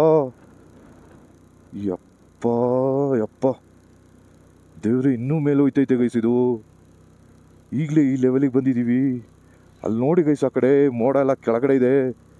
ಯಪ್ಪ ಯಪ್ಪ ದೇವ್ರೆ ಇನ್ನೂ ಮೇಲೆ ಹೋಯ್ತೈತೆ ಗೈಸ್ ಇದು ಈಗಲೇ ಈ ಲೆವೆಲಿಗೆ ಬಂದಿದ್ದೀವಿ ಅಲ್ಲಿ ನೋಡಿ ಗೈಸ್ ಆ ಕಡೆ ಮೋಡ ಎಲ್ಲ ಕೆಳಗಡೆ ಇದೆ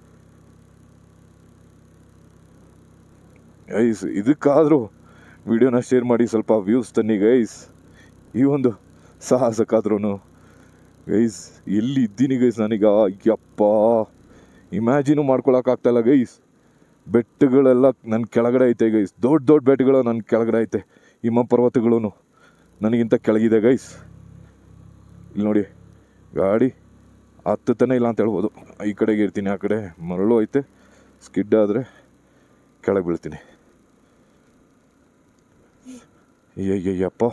ಗೈಸ್ ಇದಕ್ಕಾದರೂ ವಿಡಿಯೋನ ಶೇರ್ ಮಾಡಿ ಸ್ವಲ್ಪ ವ್ಯೂಸ್ ತನ್ನಿ ಗೈಸ್ ಈ ಒಂದು ಸಾಹಸಕ್ಕಾದ್ರೂ ಗೈಸ್ ಎಲ್ಲಿ ಇದ್ದೀನಿ ಗೈಸ್ ನಾನೀಗ ಯಪ್ಪ ಇಮ್ಯಾಜಿನು ಮಾಡ್ಕೊಳಕ್ಕಾಗ್ತಾಯಿಲ್ಲ ಗೈಸ್ ಬೆಟ್ಟಗಳೆಲ್ಲ ನನ್ನ ಕೆಳಗಡೆ ಐತೆ ಗೈಸ್ ದೊಡ್ಡ ದೊಡ್ಡ ಬೆಟ್ಟಗಳು ನನ್ನ ಕೆಳಗಡೆ ಐತೆ ಹಿಮ ಪರ್ವತಗಳೂ ನನಗಿಂತ ಕೆಳಗಿದೆ ಗೈಸ್ ಇಲ್ಲಿ ನೋಡಿ ಗಾಡಿ ಹತ್ತತಾನೆ ಇಲ್ಲ ಅಂತ ಹೇಳ್ಬೋದು ಈ ಕಡೆಗೆ ಇರ್ತೀನಿ ಆ ಕಡೆ ಮರಳು ಐತೆ ಸ್ಕಿಡ್ ಆದರೆ ಕೆಳಗೆ ಬೀಳ್ತೀನಿ ಅಯ್ಯಯ್ಯಪ್ಪ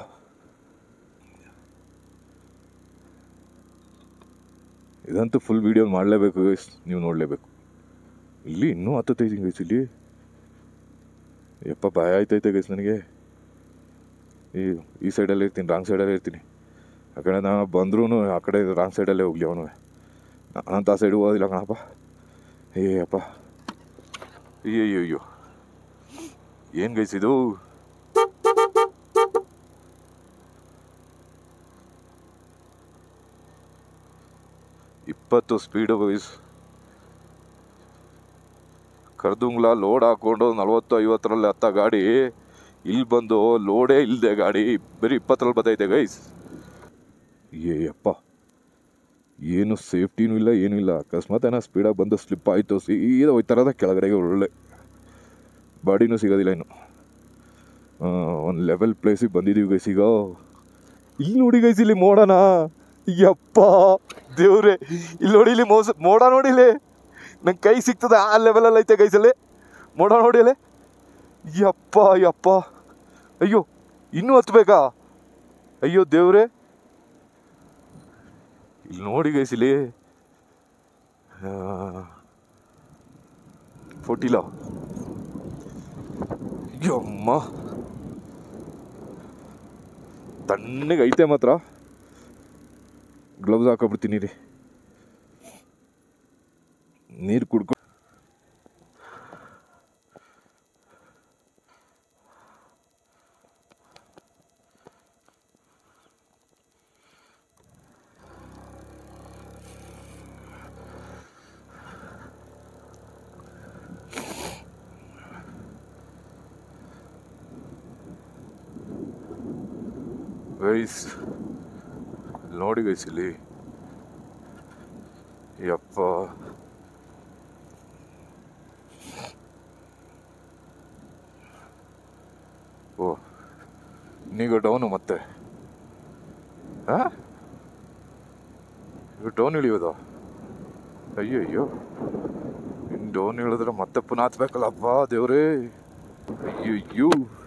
ಇದಂತೂ ಫುಲ್ ವೀಡಿಯೋ ಮಾಡಲೇಬೇಕು ಗೈಸ್ ನೀವು ನೋಡಲೇಬೇಕು ಇಲ್ಲಿ ಇನ್ನೂ ಹತ್ತೈತಿ ಗೈಸ್ ಇಲ್ಲಿ ಯಪ್ಪ ಭಯ ಆಯ್ತೈತೆ ಗೈಸ್ ನನಗೆ ಈ ಈ ಸೈಡಲ್ಲಿ ಇರ್ತೀನಿ ರಾಂಗ್ ಸೈಡಲ್ಲೇ ಇರ್ತೀನಿ ಆ ಕಡೆ ನಾನು ಬಂದ್ರೂ ಆ ಕಡೆ ರಾಂಗ್ ಸೈಡಲ್ಲೇ ಹೋಗ್ಲಿ ಅವನು ನಾನಂತ ಆ ಸೈಡ್ ಹೋಗೋದಿಲ್ಲ ಕಣಪ್ಪ ಏ ಅಪ್ಪ ಅಯ್ಯಯ್ಯೋ ಅಯ್ಯೋ ಏನು ಗೈಸ್ ಇದು ಇಪ್ಪತ್ತು ಸ್ಪೀಡು ಗೈಸ್ ಕರ್ದುಂಗ್ಲ ಲೋಡ್ ಹಾಕೊಂಡು ನಲ್ವತ್ತು ಐವತ್ತರಲ್ಲಿ ಹತ್ತ ಗಾಡಿ ಇಲ್ಲಿ ಬಂದು ಲೋಡೇ ಇಲ್ಲದೆ ಗಾಡಿ ಬರೀ ಇಪ್ಪತ್ತರಲ್ಲಿ ಬರ್ತೈತೆ ಗೈಸ್ ಏಯಪ್ಪ ಏನು ಸೇಫ್ಟಿನೂ ಇಲ್ಲ ಏನೂ ಇಲ್ಲ ಅಕಸ್ಮಾತ್ ಏನೋ ಸ್ಪೀಡಾಗಿ ಬಂದು ಸ್ಲಿಪ್ ಆಯಿತು ಸೀದಾ ಹೋಯ್ತಾರದ ಕೆಳಗಡೆಗೆ ಒಳ್ಳೆ ಬಾಡಿನೂ ಸಿಗೋದಿಲ್ಲ ಇನ್ನು ಒಂದು ಲೆವೆಲ್ ಪ್ಲೇಸಿಗೆ ಬಂದಿದ್ದೀವಿ ಗೈಸ್ ಈಗ ಇಲ್ಲಿ ನೋಡಿ ಗೈಸ್ ಇಲ್ಲಿ ಮೋಡನ ಯಪ್ಪ ದೇವ್ರೆ ಇಲ್ಲಿ ನೋಡಿ ಇಲ್ಲಿ ಮೋಸ ಮೋಡ ನೋಡಿಲಿ ನಂಗೆ ಕೈ ಸಿಗ್ತದೆ ಆ ಲೆವೆಲಲ್ಲಿ ಐತೆ ಗೈಸಲ್ಲಿ ಮೋಡ ನೋಡಿಲೆ ಯಪ್ಪ ಯಪ್ಪ ಅಯ್ಯೋ ಇನ್ನೂ ಹತ್ಬೇಕಾ ಅಯ್ಯೋ ದೇವ್ರೆ ಇಲ್ಲಿ ನೋಡಿ ಗೈಸ್ ಇಲ್ಲಿ ಫೋಟಿಲ ಅಮ್ಮ ತಣ್ಣಗೆ ಐತೆ ಮಾತ್ರ ಗ್ಲೌಸ್ ಹಾಕೊಬಿಡ್ತೀನಿ ರೀ ನೀರು ಕುಡ್ಕೊ ಗೈಸ್ ನೋಡಿ ಗೈಸ್ ಇಲ್ಲಿ ಯಪ್ಪ ಓ ನೀಗ ಡೌನು ಮತ್ತೆ ಹಾ ಈಗ ಡೌನ್ ಇಳಿಯೋದ ಅಯ್ಯೋ ಅಯ್ಯೋ ಇನ್ನು ಡೌನ್ ಇಳಿದ್ರೆ ಮತ್ತೆ ಪುನಃ ಹತ್ಬೇಕಲ್ಲಪ್ಪ ದೇವ್ರೇ ಅಯ್ಯೋ ಅಯ್ಯೋ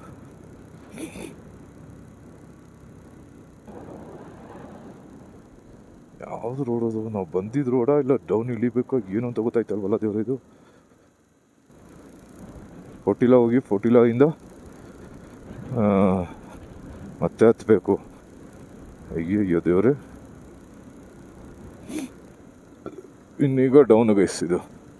ಯಾವ್ದು ರೋಡ್ ಅದು ನಾವು ಬಂದಿದ್ ರೋಡ ಇಲ್ಲ ಡೌನ್ ಇಳಿಬೇಕು ಏನು ಅಂತ ಗೊತ್ತಾಯ್ತಲ್ವಲ್ಲ ದೇವ್ರ ಇದು ಫೋಟಿಲ ಹೋಗಿ ಫೋಟಿಲ ಇಂದ ಆ, ಮತ್ತೆ ಹತ್ಬೇಕು ಅಯ್ಯೋ ಅಯ್ಯೋ ದೇವ್ರೆ ಇನ್ನೀಗ ಡೌನ್ ಗೈಸ್ ಇದು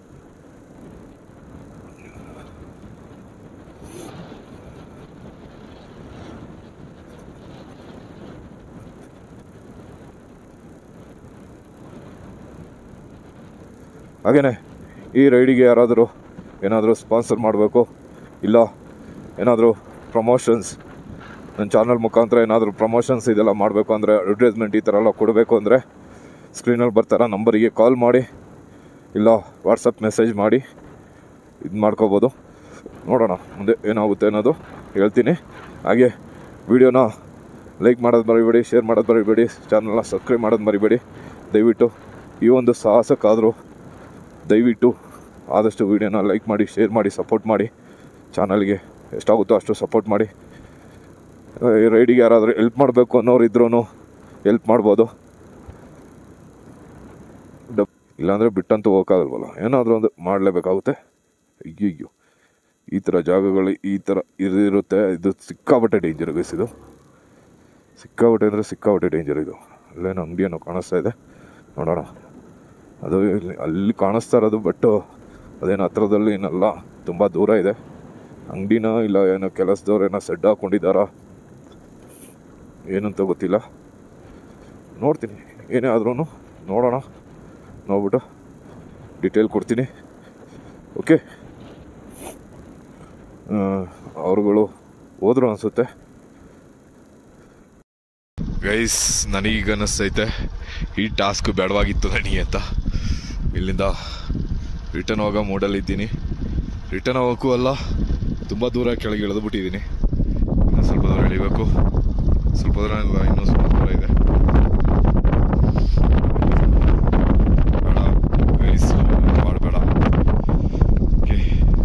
ಹಾಗೇನೆ ಈ ರೈಡಿಗೆ ಯಾರಾದರೂ ಏನಾದರೂ ಸ್ಪಾನ್ಸರ್ ಮಾಡಬೇಕು ಇಲ್ಲ ಏನಾದರೂ ಪ್ರಮೋಷನ್ಸ್ ನನ್ನ ಚಾನಲ್ ಮುಖಾಂತರ ಏನಾದರೂ ಪ್ರಮೋಷನ್ಸ್ ಇದೆಲ್ಲ ಮಾಡಬೇಕು ಅಂದರೆ ಅಡ್ವರ್ಟೈಸ್ಮೆಂಟ್ ಈ ಥರ ಎಲ್ಲ ಕೊಡಬೇಕು ಅಂದರೆ ಸ್ಕ್ರೀನಲ್ಲಿ ಬರ್ತಾರ ನಂಬರಿಗೆ ಕಾಲ್ ಮಾಡಿ ಇಲ್ಲ ವಾಟ್ಸಪ್ ಮೆಸೇಜ್ ಮಾಡಿ ಇದು ಮಾಡ್ಕೋಬೋದು ನೋಡೋಣ ಮುಂದೆ ಏನಾಗುತ್ತೆ ಅನ್ನೋದು ಹೇಳ್ತೀನಿ ಹಾಗೆ ವಿಡಿಯೋನ ಲೈಕ್ ಮಾಡೋದು ಮರಿಬೇಡಿ ಶೇರ್ ಮಾಡೋದು ಮರಿಬೇಡಿ ಚಾನಲ್ನ ಸಬ್ಸ್ಕ್ರೈಬ್ ಮಾಡೋದು ಮರಿಬೇಡಿ ದಯವಿಟ್ಟು ಈ ಒಂದು ಸಾಹಸಕ್ಕಾದರೂ ದಯವಿಟ್ಟು ಆದಷ್ಟು ವೀಡಿಯೋನ ಲೈಕ್ ಮಾಡಿ ಶೇರ್ ಮಾಡಿ ಸಪೋರ್ಟ್ ಮಾಡಿ ಚಾನಲ್ಗೆ ಎಷ್ಟಾಗುತ್ತೋ ಅಷ್ಟು ಸಪೋರ್ಟ್ ಮಾಡಿ ಆ, ಈ ರೈಡಿಗೆ ಯಾರಾದರೂ ಹೆಲ್ಪ್ ಮಾಡಬೇಕು ಅನ್ನೋರು ಇದ್ರೂ ಹೆಲ್ಪ್ ಮಾಡ್ಬೋದು ಡಬ್ ಇಲ್ಲಾಂದರೆ ಬಿಟ್ಟಂತೂ ಹೋಗೋಕ್ಕಾಗಲ್ವಲ್ಲ ಏನಾದರೂ ಒಂದು ಮಾಡಲೇಬೇಕಾಗುತ್ತೆ ಅಯ್ಯಯ್ಯೋ ಈ ಥರ ಜಾಗಗಳು ಈ ಥರ ಇರುತ್ತೆ ಇದು ಸಿಕ್ಕಾಪಟ್ಟೆ ಡೇಂಜರ್ ಗೈಸ್ ಇದು ಸಿಕ್ಕಾಪಟ್ಟೆ ಅಂದರೆ ಸಿಕ್ಕಾಪಟ್ಟೆ ಡೇಂಜರ್ ಇದು ಅಲ್ಲೇನೋ ಅಂಗಡಿಯನ್ನು ಕಾಣಿಸ್ತಾ ಇದೆ ನೋಡೋಣ ಅದು ಇಲ್ಲಿ ಅಲ್ಲಿ ಕಾಣಿಸ್ತಾ ಇರೋದು ಬಟ್ ಅದೇನು ಹತ್ರದಲ್ಲಿ ಏನಲ್ಲ ತುಂಬ ದೂರ ಇದೆ ಅಂಗಡಿನ ಇಲ್ಲ ಏನೋ ಕೆಲಸದವ್ರು ಏನೋ ಸೆಡ್ ಹಾಕ್ಕೊಂಡಿದ್ದಾರಾ ಏನಂತ ಗೊತ್ತಿಲ್ಲ ನೋಡ್ತೀನಿ ಏನೇ ಆದ್ರೂ ನೋಡೋಣ ನೋಡ್ಬಿಟ್ಟು ಡಿಟೇಲ್ ಕೊಡ್ತೀನಿ ಓಕೆ ಅವ್ರುಗಳು ಹೋದ್ರು ಅನಿಸುತ್ತೆ ಗೈಸ್ ನನಗೀಗ ಅನ್ನಿಸ್ತೈತೆ ಈ ಟಾಸ್ಕ್ ಬೇಡವಾಗಿತ್ತು ನನಗೆ ಅಂತ ಇಲ್ಲಿಂದ ರಿಟರ್ನ್ ಹೋಗೋ ಮೂಡಲ್ಲಿದ್ದೀನಿ ರಿಟರ್ನ್ ಹೋಗೋಕ್ಕೂ ಅಲ್ಲ ತುಂಬ ದೂರ ಕೆಳಗೆ ಇಳಿದ್ಬಿಟ್ಟಿದ್ದೀನಿ ಇನ್ನು ಸ್ವಲ್ಪ ದೂರ ಇಳಿಬೇಕು ಸ್ವಲ್ಪ ದೂರ ಇಲ್ಲ ಇನ್ನೂ ಸ್ವಲ್ಪ ದೂರ ಇದೆ ಬೇಡ ಗೈಸ್ ಮಾಡಬೇಡ ಓಕೆ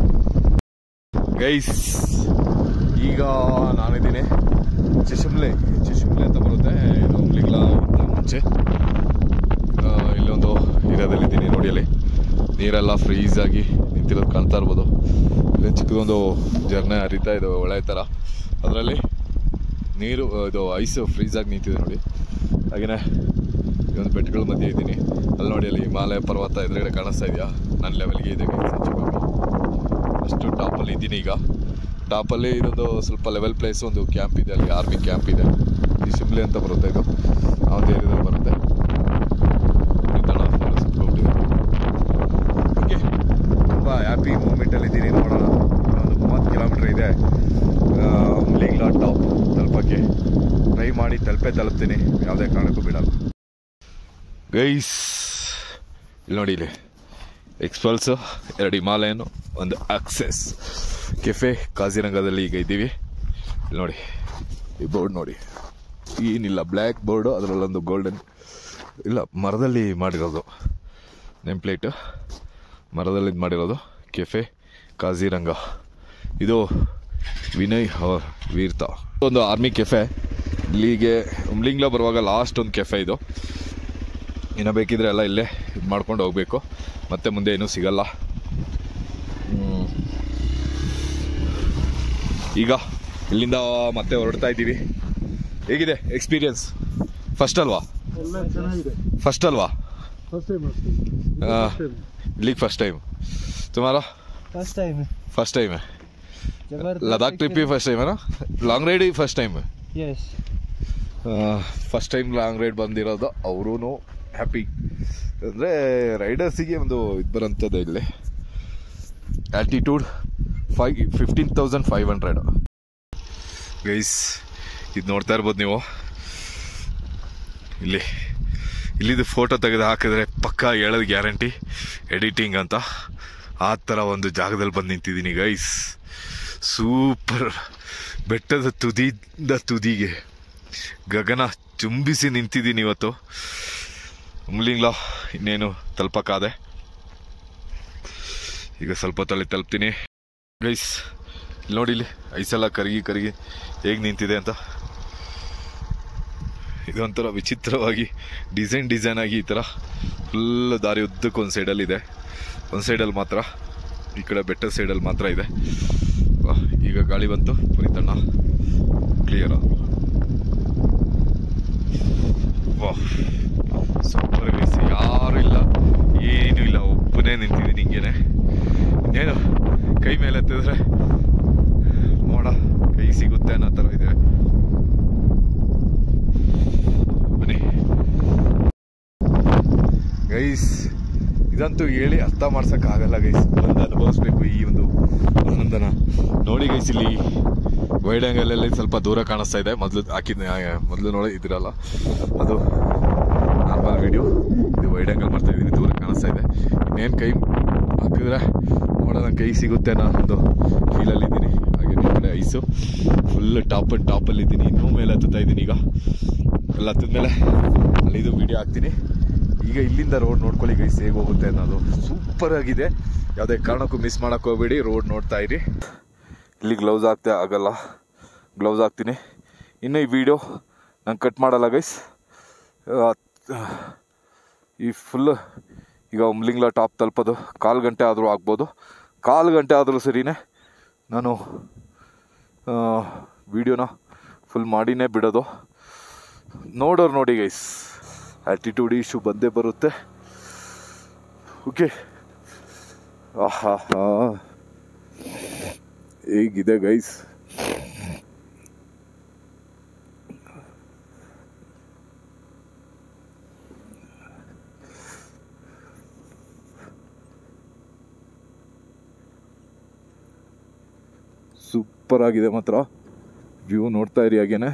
ಗೈಸ್ ಈಗ ನಾನಿದ್ದೀನಿ ಚಿಶುಮ್ಲೆ ಚಿಶುಮ್ಲೆ ಅಂತ ಬರುತ್ತೆ ಇದು ಉಮ್ಲಿಗ್ಲ ಅಂತ ಮುಂಚೆ ಆ, ಇಲ್ಲೊಂದು ಇರೋದಲ್ಲಿದ್ದೀನಿ ನೋಡಿ ಅಲ್ಲಿ ನೀರೆಲ್ಲ ಫ್ರೀಸ್ ಆಗಿ ನಿಂತಿರೋದು ಕಾಣ್ತಾ ಇರ್ಬೋದು ಇಲ್ಲಿ ಚಿಕ್ಕದೊಂದು ಜರ್ನೆ ಹರಿತಾ ಇದೆ ಒಳ್ಳೆ ಥರ ಅದರಲ್ಲಿ ನೀರು ಆ, ಇದು ಐಸ್ ಫ್ರೀಸ್ ಆಗಿ ನಿಂತಿದೆ ನೋಡಿ ಹಾಗೆಯೇ ಈ ಒಂದು ಬೆಟ್ಟಗಳ ಮಧ್ಯೆ ಇದ್ದೀನಿ ಅಲ್ಲಿ ನೋಡಿ ಅಲ್ಲಿ ಹಿಮಾಲಯ ಪರ್ವತ ಎದುರುಗಡೆ ಕಾಣಿಸ್ತಾ ಇದೆಯಾ ನನ್ನ ಲೆವೆಲ್ಗೆ ಇದೆ guys, ಹೆಚ್ಚು ಕಮ್ಮಿ. ಅಷ್ಟು ಟಾಪಲ್ಲಿ ಇದ್ದೀನಿ ಈಗ ಟಾಪಲ್ಲಿ ಇದೊಂದು ಸ್ವಲ್ಪ ಲೆವೆಲ್ ಪ್ಲೇಸ್ ಒಂದು ಕ್ಯಾಂಪ್ ಇದೆ ಅಲ್ಲಿ ಆರ್ಮಿ ಕ್ಯಾಂಪ್ ಇದೆ ಈ ಶಿಮ್ಲೆ ಅಂತ ಬರುತ್ತೆ ಇದು ಆ ಒಂದು ಏರಿಯಾದಲ್ಲಿ ಬರುತ್ತೆ ನಿಧಾನ full ಸುತ್ಕೊಂಡ್ಬಿಟ್ಟಿದೆ. ಓಕೆ ತುಂಬ ಹ್ಯಾಪಿ ಮೂಮೆಂಟಲ್ಲಿ ಇದ್ದೀನಿ ನೋಡೋಣ ಇನ್ನೊಂದು ಮೂವತ್ತು ಕಿಲೋಮೀಟ್ರ್ ಇದೆ ಲಿಂಗ್ಲಾ ಟಾಪ್ ತಲುಪಕ್ಕೆ ಟ್ರೈ ಮಾಡಿ ತಲುಪೇ ತಲುಪ್ತೀನಿ ಯಾವುದೇ ಕಾರಣಕ್ಕೂ ಬಿಡಲ್ಲ ಗೈಸ್ ಇಲ್ಲಿ ನೋಡಿ ಇಲ್ಲಿ ಎಕ್ಸ್ಪಲ್ಸು ಎರಡು ಹಿಮಾಲಯನು ಒಂದು ಅಕ್ಸೆಸ್ ಕೆಫೆ ಕಾಜಿರಂಗದಲ್ಲಿ ಈಗ ಇದ್ದೀವಿ ಇಲ್ಲಿ ನೋಡಿ ಈ ಬೋರ್ಡ್ ನೋಡಿ ಏನಿಲ್ಲ ಬ್ಲ್ಯಾಕ್ ಬೋರ್ಡು ಅದರಲ್ಲೊಂದು ಗೋಲ್ಡನ್ ಇಲ್ಲ ಮರದಲ್ಲಿ ಮಾಡಿರೋದು ನೇಮ್ ಪ್ಲೇಟು ಮರದಲ್ಲಿ ಇದು ಮಾಡಿರೋದು ಕೆಫೆ ಕಾಜಿರಂಗ ಇದು ವಿನಯ್ ಅವರ್ ವೀರ್ತ ಒಂದು ಆರ್ಮಿ ಕೆಫೆ ಇಲ್ಲಿಗೆ ಉಮ್ಲಿಂಗ್ಲ ಬರುವಾಗ ಲಾಸ್ಟ್ ಒಂದು ಕೆಫೆ ಇದು ಇನ್ನು ಬೇಕಿದ್ರೆ ಎಲ್ಲ ಇಲ್ಲೇ ಇದು ಮಾಡ್ಕೊಂಡು ಹೋಗಬೇಕು ಮತ್ತೆ ಮುಂದೆ ಏನೂ ಸಿಗಲ್ಲ ಹ್ಮ್. ಈಗ ಇಲ್ಲಿಂದ ಮತ್ತೆ ಹೊರಡ್ತಾ ಇದ್ದೀವಿ ಹೇಗಿದೆ ಎಕ್ಸ್ಪೀರಿಯನ್ಸ್ ಫಸ್ಟ್ ಅಲ್ವಾ ಎಲ್ಲ ಚೆನ್ನಾಗಿದೆ ಫಸ್ಟ್ ಅಲ್ವಾ ಫಸ್ಟ್ ಟೈಮ್ ಆ, ಇಲ್ಲಿಗೆ ಫಸ್ಟ್ ಟೈಮ್ ತುಮಾರ first time first time Ladakh ಟ್ರಿಪ್ಪಿಗೆ ಫಸ್ಟ್ ಟೈಮ್ ಲಾಂಗ್ ರೈಡಿಗೆ first time yes first time long ride ಬಂದಿರೋದು ಅವರೂ ಹ್ಯಾಪಿ ಅಂದರೆ ರೈಡರ್ಸಿಗೆ ಒಂದು ಇದು ಬರೋಂಥದ್ದು ಇಲ್ಲಿ ಆಲ್ಟಿಟ್ಯೂಡ್ ಫೈ fifteen thousand five hundred guys ಇದು ನೋಡ್ತಾ ಇರ್ಬೋದು ನೀವು ಇಲ್ಲಿ ಇಲ್ಲಿದು ಫೋಟೋ ತೆಗೆದು ಹಾಕಿದ್ರೆ ಪಕ್ಕ ಹೇಳೋದು ಗ್ಯಾರಂಟಿ ಎಡಿಟಿಂಗ್ ಅಂತ ಆ ಥರ ಒಂದು ಜಾಗದಲ್ಲಿ ಬಂದು ನಿಂತಿದ್ದೀನಿ ಗೈಸ್ ಸೂಪರ್ ಬೆಟ್ಟದ ತುದಿಯಿಂದ ತುದಿಗೆ ಗಗನ ಚುಂಬಿಸಿ ನಿಂತಿದ್ದೀನಿ ಇವತ್ತು ಉಮ್ಲಿಂಗ್ಲ ಇನ್ನೇನು ತಲುಪಕ್ಕಾದೆ ಈಗ ಸ್ವಲ್ಪ ತಲೆ ತಲುಪ್ತೀನಿ ಗೈಸ್ ಇಲ್ಲಿ ನೋಡಿ ಇಲ್ಲಿ ಐಸೆಲ್ಲ ಕರಗಿ ಕರಗಿ ಹೇಗೆ ನಿಂತಿದೆ ಅಂತ ಇದೊಂಥರ ವಿಚಿತ್ರವಾಗಿ ಡಿಸೈನ್ ಡಿಸೈನ್ ಆಗಿ ಈ ಥರ ಫುಲ್ ದಾರಿ ಉದ್ದಕ್ಕೆ ಒಂದು ಸೈಡಲ್ಲಿ ಇದೆ ಒಂದು ಸೈಡಲ್ಲಿ ಮಾತ್ರ ಈ ಕಡೆ ಬೆಟ್ಟದ ಸೈಡಲ್ಲಿ ಮಾತ್ರ ಇದೆ ವಾಹ್, ಈಗ ಗಾಳಿ ಬಂತು ಪುನೀತಣ್ಣ ಕ್ಲಿಯರ್ ವಾಹ್ ಸೂಪರ್ ಗೈಸ್ ಯಾರು ಇಲ್ಲ ಏನೂ ಇಲ್ಲ ಒಬ್ಬನೇ ನಿಂತಿದ್ದೀನಿ ಹಿಂಗೇನೆ ಇನ್ನೇನು ಕೈ ಮೇಲೆ ಎತ್ತಿದ್ರೆ ಮೋಡ ಕೈ ಸಿಗುತ್ತೆ ಅನ್ನೋ ಥರ ಇದೆ ಬನ್ನಿ ಗೈಸ್ ಇದಂತೂ ಹೇಳಿ ಅರ್ಥ ಮಾಡ್ಸಕ್ ಆಗಲ್ಲ ಗೈಸ್ ಒಂದು ಅನುಭವಿಸ್ಬೇಕು ಈ ಒಂದು ಆನಂದನ ನೋಡಿ ಗೈಸ್ ಇಲ್ಲಿ ವೈಡ್ ಆಂಗಲಲ್ಲಿ ಸ್ವಲ್ಪ ದೂರ ಕಾಣಿಸ್ತಾ ಇದೆ ಮೊದಲು ಹಾಕಿದ ಮೊದಲು ನೋಡಿ ಇದಿರಲ್ಲ ಅದು ನಾರ್ಮಲ್ ವಿಡಿಯೋ ಇದು ವೈಡ್ ಆಂಗಲ್ ಮಾಡ್ತಾ ಇದ್ದೀನಿ ದೂರ ಕಾಣಿಸ್ತಾ ಇದೆ ಇನ್ನೇನು ಕೈ ಹಾಕಿದ್ರೆ ನೋಡೋಣ ಕೈ ಸಿಗುತ್ತೆ ಅನ್ನೋ ಒಂದು ಫೀಲಲ್ಲಿ ಇದ್ದೀನಿ ಹಾಗೆ ನಿಮ್ಮ ಕಡೆ ಐಸು ಫುಲ್ ಟಾಪ್ ಅಂಡ್ ಟಾಪಲ್ಲಿ ಇದ್ದೀನಿ ಇನ್ನೂ ಮೇಲೆ ಹತ್ತುತ್ತಾ ಇದ್ದೀನಿ ಈಗ ಎಲ್ಲ ಹತ್ತಿದ್ಮೇಲೆ ಅಲ್ಲಿದು ವಿಡಿಯೋ ಹಾಕ್ತೀನಿ ಈಗ ಇಲ್ಲಿಂದ ರೋಡ್ ನೋಡ್ಕೊಳ್ಳಿ ಗೈಸ್ ಹೇಗೆ ಹೋಗುತ್ತೆ ಅನ್ನೋದು ಸೂಪರ್ ಆಗಿದೆ ಯಾವುದೇ ಕಾರಣಕ್ಕೂ ಮಿಸ್ ಮಾಡಕ್ಕೆ ಹೋಗ್ಬೇಡಿ ರೋಡ್ ನೋಡ್ತಾ ಇರಿ ಇಲ್ಲಿ ಗ್ಲೌಸ್ ಹಾಕ್ತೆ ಆಗಲ್ಲ ಗ್ಲೌಸ್ ಹಾಕ್ತೀನಿ ಇನ್ನು ಈ ವಿಡಿಯೋ ನಾನು ಕಟ್ ಮಾಡಲ್ಲ ಗೈಸ್ ಈ ಫುಲ್ ಈಗ ಉಮ್ಲಿಂಗ್ಲ ಟಾಪ್ ತಲುಪೋದು ಕಾಲು ಗಂಟೆ ಆದರೂ ಆಗ್ಬೋದು ಕಾಲು ಗಂಟೆ ಆದರೂ ಸರಿನೇ ನಾನು ವಿಡಿಯೋನ ಫುಲ್ ಮಾಡಿನೇ ಬಿಡೋದು ನೋಡೋರು ನೋಡಿ ಗೈಸ್ ಆ್ಯಟಿಟ್ಯೂಡ್ ಇಶ್ಯೂ ಬಂದೇ ಬರುತ್ತೆ ಓಕೆ ಆಹಾ ಹಾ ಹೇಗಿದೆ ಗೈಸ್ ಸೂಪರ್ ಆಗಿದೆ ಮಾತ್ರ ವ್ಯೂ ನೋಡ್ತಾ ಇರಿ ಹಾಗೇನೆ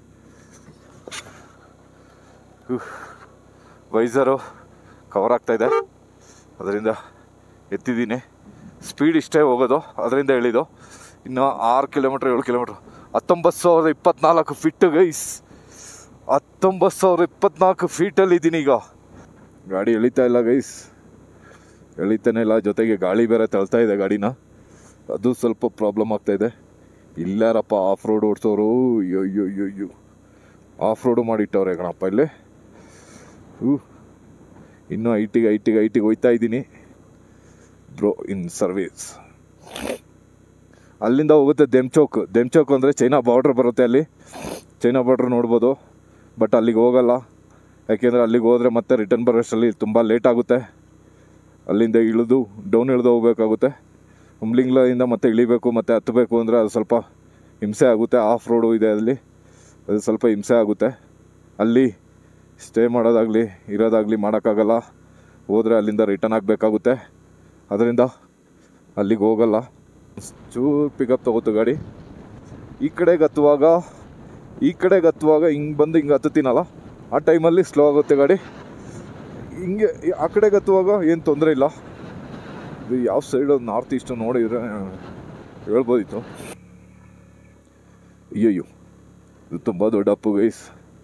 ವೈಸರು ಕವರ್ ಆಗ್ತಾ ಇದೆ ಅದರಿಂದ ಎತ್ತಿದ್ದೀನಿ ಸ್ಪೀಡ್ ಇಷ್ಟೇ ಹೋಗೋದು ಅದರಿಂದ ಇಳಿದು ಇನ್ನು ಆರು ಕಿಲೋಮೀಟ್ರ್ ಏಳು ಕಿಲೋಮೀಟ್ರ್ ಹತ್ತೊಂಬತ್ತು ಸಾವಿರದ ಇಪ್ಪತ್ನಾಲ್ಕು ಫಿಟ್ ಗೈಸ್ ಹತ್ತೊಂಬತ್ತು ಸಾವಿರದ ಇಪ್ಪತ್ನಾಲ್ಕು ಫೀಟಲ್ಲಿ ಇದ್ದೀನಿ ಈಗ ಗಾಡಿ ಎಳಿತಾ ಇಲ್ಲ ಗೈಸ್ ಎಳಿತಾನೆ ಇಲ್ಲ ಜೊತೆಗೆ ಗಾಳಿ ಬೇರೆ ತಳ್ತಾ ಇದೆ ಗಾಡಿನ ಅದು ಸ್ವಲ್ಪ ಪ್ರಾಬ್ಲಮ್ ಆಗ್ತಾ ಇದೆ ಇಲ್ಲಾರಪ್ಪ ಆಫ್ ರೋಡ್ ಓಡಿಸೋರು ಅಯ್ಯೋ ಅಯ್ಯೋ ಅಯ್ಯೋ ಅಯ್ಯೋ ಆಫ್ ರೋಡು ಮಾಡಿಟ್ಟವ್ರೆ ಕಣಪ್ಪ ಇಲ್ಲಿ ಹೂ ಇನ್ನೂ ಐಟಿಗೆ ಐಟಿಗೆ ಐಟಿಗೆ ಹೋಯ್ತಾ ಇದ್ದೀನಿ ಬ್ರೋ ಇನ್ ಸರ್ವೀಸ್ ಅಲ್ಲಿಂದ ಹೋಗುತ್ತೆ ದೆಮ್ಚೌಕ್ ದೆಮ್ಚೌಕ್ ಅಂದರೆ ಚೈನಾ ಬಾರ್ಡ್ರ್ ಬರುತ್ತೆ ಅಲ್ಲಿ ಚೈನಾ ಬಾರ್ಡ್ರ್ ನೋಡ್ಬೋದು ಬಟ್ ಅಲ್ಲಿಗೆ ಹೋಗಲ್ಲ ಯಾಕೆಂದರೆ ಅಲ್ಲಿಗೆ ಹೋದರೆ ಮತ್ತೆ ರಿಟರ್ನ್ ಬರೋಷ್ಟರಲ್ಲಿ ತುಂಬ ಲೇಟ್ ಆಗುತ್ತೆ ಅಲ್ಲಿಂದ ಇಳಿದು ಡೌನ್ ಇಳಿದು ಹೋಗ್ಬೇಕಾಗುತ್ತೆ ಹುಮ್ಲಿಂಗ್ಲಿಂದ ಮತ್ತೆ ಇಳಿಬೇಕು ಮತ್ತೆ ಹತ್ತಬೇಕು ಅಂದರೆ ಅದು ಸ್ವಲ್ಪ ಹಿಂಸೆ ಆಗುತ್ತೆ ಆಫ್ ರೋಡು ಇದೆ ಅಲ್ಲಿ ಅದು ಸ್ವಲ್ಪ ಹಿಂಸೆ ಆಗುತ್ತೆ ಅಲ್ಲಿ ಸ್ಟೇ ಮಾಡೋದಾಗಲಿ ಇರೋದಾಗಲಿ ಮಾಡೋಕ್ಕಾಗಲ್ಲ ಹೋದರೆ ಅಲ್ಲಿಂದ ರಿಟರ್ನ್ ಆಗಬೇಕಾಗುತ್ತೆ ಅದರಿಂದ ಅಲ್ಲಿಗೆ ಹೋಗಲ್ಲ ಚೂರು ಪಿಕಪ್ ತಗೋತು ಗಾಡಿ ಈ ಕಡೆಗೆ ಹತ್ತುವಾಗ ಈ ಕಡೆಗೆ ಹತ್ತುವಾಗ ಹಿಂಗೆ ಬಂದು ಹಿಂಗೆ ಹತ್ತುತ್ತೀನಲ್ಲ ಆ ಟೈಮಲ್ಲಿ ಸ್ಲೋ ಆಗುತ್ತೆ ಗಾಡಿ ಹಿಂಗೆ ಈ- ಆ ಕಡೆಗೆ ಹತ್ತುವಾಗ ಏನು ತೊಂದರೆ ಇಲ್ಲ ಇದು ಯಾವ ಸೈಡ್ ನಾರ್ತ್ ಈಸ್ಟ್ ನೋಡಿದ್ರೆ ಹೇಳ್ಬೋದಿತ್ತು ಅಯ್ಯಯ್ಯೋ ಇದು ತುಂಬ ದೊಡ್ಡ ಅಪ್ಪು ಗೈಸ್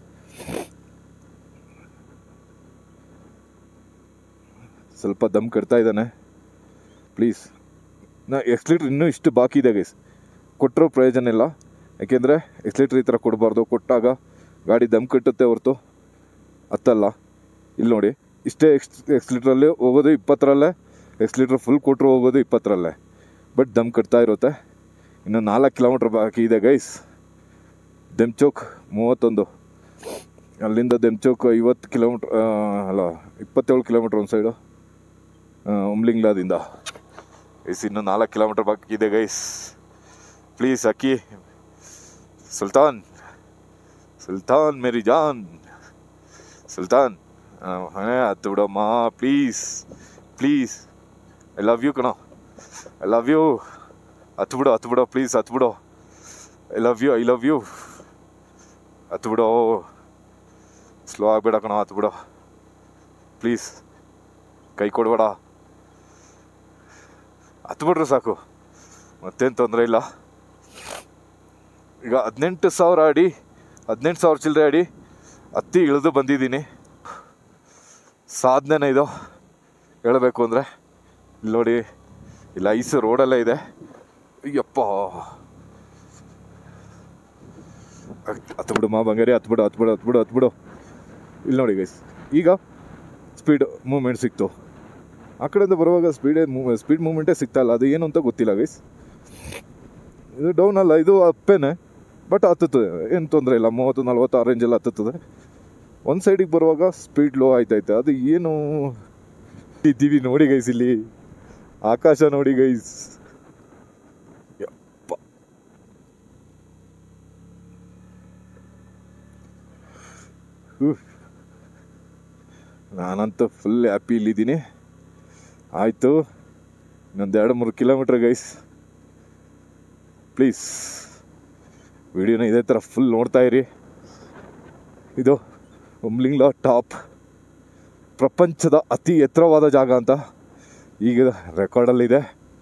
ಸ್ವಲ್ಪ ದಮ್ ಕಟ್ತಾ ಇದ್ದಾನೆ ಪ್ಲೀಸ್ ನಾ ಎಕ್ಸ್ಲೀಟ್ರ್ ಇನ್ನೂ ಇಷ್ಟು ಬಾಕಿ ಇದೆ ಗೈಸ್ ಕೊಟ್ಟರೋ ಪ್ರಯೋಜನ ಇಲ್ಲ ಯಾಕೆಂದರೆ ಎಕ್ಸ್ಲೀಟ್ರ್ ಈ ಥರ ಕೊಡಬಾರ್ದು ಕೊಟ್ಟಾಗ ಗಾಡಿ ದಮ್ ಕಟ್ಟುತ್ತೆ ಹೊರತು ಹತ್ತಲ್ಲ ಇಲ್ಲಿ ನೋಡಿ ಇಷ್ಟೇ ಎಕ್ಸ್ ಎಕ್ಸ್ಲೀಟ್ರಲ್ಲಿ ಹೋಗೋದು ಇಪ್ಪತ್ತರಲ್ಲೇ ಎಕ್ಸ್ಲೀಟ್ರ್ ಫುಲ್ ಕೊಟ್ಟರು ಹೋಗೋದು ಇಪ್ಪತ್ತರಲ್ಲೇ ಬಟ್ ದಮ್ ಕಟ್ತಾ ಇರುತ್ತೆ ಇನ್ನು ನಾಲ್ಕು ಕಿಲೋಮೀಟ್ರ್ ಬಾಕಿ ಇದೆ ಗೈಸ್ ದೆಮ್ಚೌಕ್ ಮೂವತ್ತೊಂದು ಅಲ್ಲಿಂದ ದೆಮ್ಚೌಕ್ ಐವತ್ತು ಕಿಲೋಮೀಟ್ರ್ ಅಲ್ಲ ಇಪ್ಪತ್ತೇಳು ಕಿಲೋಮೀಟ್ರ್ ಒಂದು ಸೈಡು ಉಮ್ಲಿಂಗ್ಲಾದಿಂದ ಗೈಸ್ ಇನ್ನು ನಾಲ್ಕು ಕಿಲೋಮೀಟ್ರ್ ಬಾಕಿ ಇದೆ ಗೈಸ್ ಪ್ಲೀಸ್ ಅಕ್ಕಿ ಸುಲ್ತಾನ್ ಸುಲ್ತಾನ್ ಮೇರಿ ಜಾನ್ ಸುಲ್ತಾನ್ ಹಣೆ ಹತ್ತು ಬಿಡಮ್ಮ please please I love you ಕಣೋ ಐ ಲವ್ ಯು ಹತ್ತು ಬಿಡು ಹತ್ತು ಬಿಡೋ ಪ್ಲೀಸ್ ಹತ್ತು ಬಿಡು I love you I love you ಹತ್ತು ಬಿಡೋ ಸ್ಲೋ ಆಗಬೇಡ ಕಣೋ ಹತ್ತು ಬಿಡೋ ಪ್ಲೀಸ್ ಕೈ ಕೊಡಬೇಡ ಹತ್ತು ಬಿಡ್ರು ಸಾಕು ಮತ್ತೇನು ತೊಂದರೆ ಇಲ್ಲ ಈಗ ಹದಿನೆಂಟು ಸಾವಿರ ಅಡಿ ಹದಿನೆಂಟು ಸಾವಿರ ಚಿಲ್ಲರೆ ಅಡಿ ಹತ್ತಿ ಇಳಿದು ಬಂದಿದ್ದೀನಿ ಸಾಧನೆನೇ ಇದು ಹೇಳಬೇಕು ಅಂದರೆ ಇಲ್ಲಿ ನೋಡಿ ಇಲ್ಲಿ ಐಸ್ ರೋಡಲ್ಲೇ ಇದೆ ಅಯ್ಯಪ್ಪ ಹತ್ತು ಬಿಡು ಮಾ ಬಂಗಾರಿ ಹತ್ತು ಬಿಡು ಹತ್ತು ಬಿಡು ಹತ್ತು ಬಿಡು ಹತ್ತು ಬಿಡು ಇಲ್ಲಿ ನೋಡಿ ಗೈಸ್ ಈಗ ಸ್ಪೀಡ್ ಮೂಮೆಂಟ್ ಸಿಕ್ತು ಆ ಕಡೆಯಿಂದ ಬರುವಾಗ ಸ್ಪೀಡೇ ಸ್ಪೀಡ್ ಮೂಮೆಂಟೇ ಸಿಗ್ತಾ ಇಲ್ಲ ಅದು ಏನು ಅಂತ ಗೊತ್ತಿಲ್ಲ ಗೈಸ್ ಇದು ಡೌನ್ ಅಲ್ಲ ಇದು ಅಪ್ಪೇನೆ ಬಟ್ ಹತ್ತುತ್ತದೆ ಏನು ತೊಂದರೆ ಇಲ್ಲ ಮೂವತ್ತು ನಲ್ವತ್ತು ಆ ರೇಂಜಲ್ಲಿ ಹತ್ತುತ್ತದೆ ಒಂದು ಸೈಡಿಗೆ ಬರುವಾಗ ಸ್ಪೀಡ್ ಲೋ ಆಯ್ತೈತೆ ಅದು ಏನು ಇದ್ದೀವಿ ನೋಡಿ ಗೈಸ್ ಇಲ್ಲಿ ಆಕಾಶ ನೋಡಿ ಗೈಸ್ ಯಪ್ಪ ಉಫ್. ನಾನಂತೂ ಫುಲ್ ಹ್ಯಾಪಿ ಇಲ್ಲಿದ್ದೀನಿ ಆಯಿತು ಇನ್ನೊಂದು ಎರಡು ಮೂರು ಕಿಲೋಮೀಟ್ರ್ ಗೈಸ್ ಪ್ಲೀಸ್ ವಿಡಿಯೋನ ಇದೇ ಥರ ಫುಲ್ ನೋಡ್ತಾ ಇರಿ ಇದು ಉಮ್ಲಿಂಗ್ಲಾ ಟಾಪ್ ಪ್ರಪಂಚದ ಅತಿ ಎತ್ತರವಾದ ಜಾಗ ಅಂತ ಈಗ ರೆಕಾರ್ಡಲ್ಲಿದೆ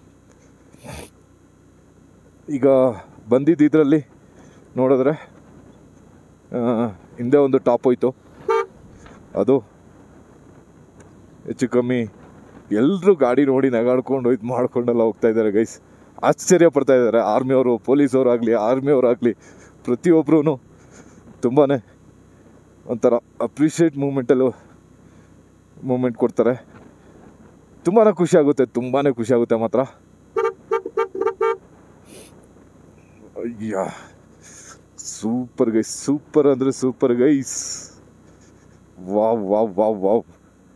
ಈಗ ಬಂದಿದ್ದು ಇದರಲ್ಲಿ ನೋಡಿದ್ರೆ ಆ, ಹಿಂದೆ ಒಂದು ಟಾಪ್ ಹೋಯ್ತು ಅದು ಹೆಚ್ಚು ಕಮ್ಮಿ ಎಲ್ಲರೂ ಗಾಡಿ ನೋಡಿ ನಗಾಡ್ಕೊಂಡು ಇದು ಮಾಡ್ಕೊಂಡೆಲ್ಲ ಹೋಗ್ತಾ ಇದ್ದಾರೆ ಗೈಸ್ ಆಶ್ಚರ್ಯ ಪಡ್ತಾ ಇದ್ದಾರೆ ಆರ್ಮಿಯವರು ಪೊಲೀಸವರಾಗಲಿ ಆರ್ಮಿಯವರಾಗಲಿ ಪ್ರತಿಯೊಬ್ಬರೂ ತುಂಬಾ ಒಂಥರ ಅಪ್ರಿಷಿಯೇಟ್ ಮೂಮೆಂಟಲ್ಲೂ ಮೂಮೆಂಟ್ ಕೊಡ್ತಾರೆ ತುಂಬಾ ಖುಷಿ ಆಗುತ್ತೆ ತುಂಬಾ ಖುಷಿ ಆಗುತ್ತೆ ಮಾತ್ರ ಅಯ್ಯ ಸೂಪರ್ ಗೈಸ್ ಸೂಪರ್ ಅಂದರೆ super guys wow wow wow wow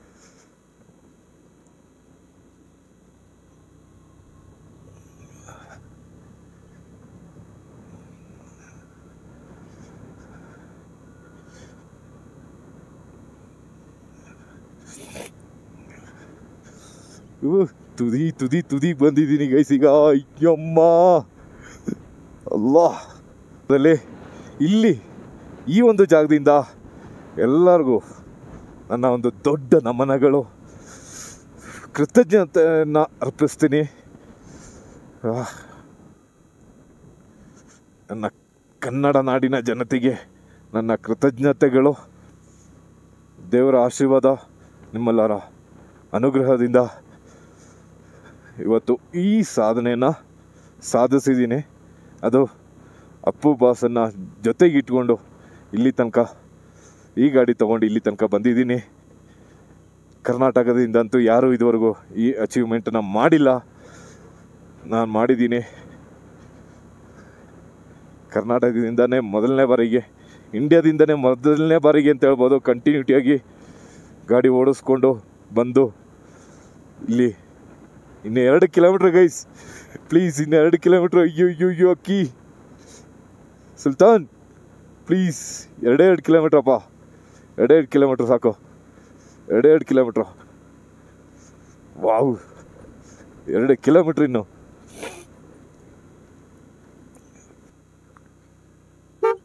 ಇವು ತುದಿ ತುದಿ ತುದಿ ಬಂದಿದ್ದೀನಿ ಗೈಸ್ ಈಗ ಅಯ್ಯಮ್ಮ ಅಲ್ಲ ಅದರಲ್ಲಿ ಇಲ್ಲಿ ಈ ಒಂದು ಜಾಗದಿಂದ ಎಲ್ಲರಿಗೂ ನನ್ನ ಒಂದು ದೊಡ್ಡ ನಮನಗಳು ಕೃತಜ್ಞತೆಯನ್ನು ಅರ್ಪಿಸ್ತೀನಿ ಆಹ್. ನನ್ನ ಕನ್ನಡ ನಾಡಿನ ಜನತೆಗೆ ನನ್ನ ಕೃತಜ್ಞತೆಗಳು ದೇವರ ಆಶೀರ್ವಾದ ನಿಮ್ಮೆಲ್ಲರ ಅನುಗ್ರಹದಿಂದ ಇವತ್ತು ಈ ಸಾಧನೆಯನ್ನು ಸಾಧಿಸಿದ್ದೀನಿ ಅದು ಅಪ್ಪು ಬಾಸನ್ನು ಜೊತೆಗೆ ಇಟ್ಕೊಂಡು ಇಲ್ಲಿ ತನಕ ಈ ಗಾಡಿ ತೊಗೊಂಡು ಇಲ್ಲಿ ತನಕ ಬಂದಿದ್ದೀನಿ ಕರ್ನಾಟಕದಿಂದಂತೂ ಯಾರೂ ಇದುವರೆಗೂ ಈ ಅಚೀವ್ಮೆಂಟನ್ನು ಮಾಡಿಲ್ಲ ನಾನು ಮಾಡಿದ್ದೀನಿ ಕರ್ನಾಟಕದಿಂದನೇ ಮೊದಲನೇ ಬಾರಿಗೆ ಇಂಡಿಯಾದಿಂದನೇ ಮೊದಲನೇ ಬಾರಿಗೆ ಅಂತ ಹೇಳ್ಬೋದು ಕಂಟಿನ್ಯೂಟಿಯಾಗಿ ಗಾಡಿ ಓಡಿಸ್ಕೊಂಡು ಬಂದು ಇಲ್ಲಿ ಇನ್ನು ಎರಡು ಕಿಲೋಮೀಟ್ರ್ ಗೈಸ್ ಪ್ಲೀಸ್ ಇನ್ನು ಎರಡು ಕಿಲೋಮೀಟ್ರ್ ಅಯ್ಯೋ ಅಯ್ಯೋ ಅಯ್ಯೋ ಅಕ್ಕಿ ಸುಲ್ತಾನ್ ಪ್ಲೀಸ್ ಎರಡೇ ಎರಡು ಕಿಲೋಮೀಟ್ರ್ ಅಪ್ಪ ಎರಡೇ ಎರಡು ಕಿಲೋಮೀಟ್ರ್ ಸಾಕು ಎರಡೇ ಎರಡು ಕಿಲೋಮೀಟ್ರ್ ವಾವ್ ಎರಡು ಕಿಲೋಮೀಟ್ರ್ ಇನ್ನು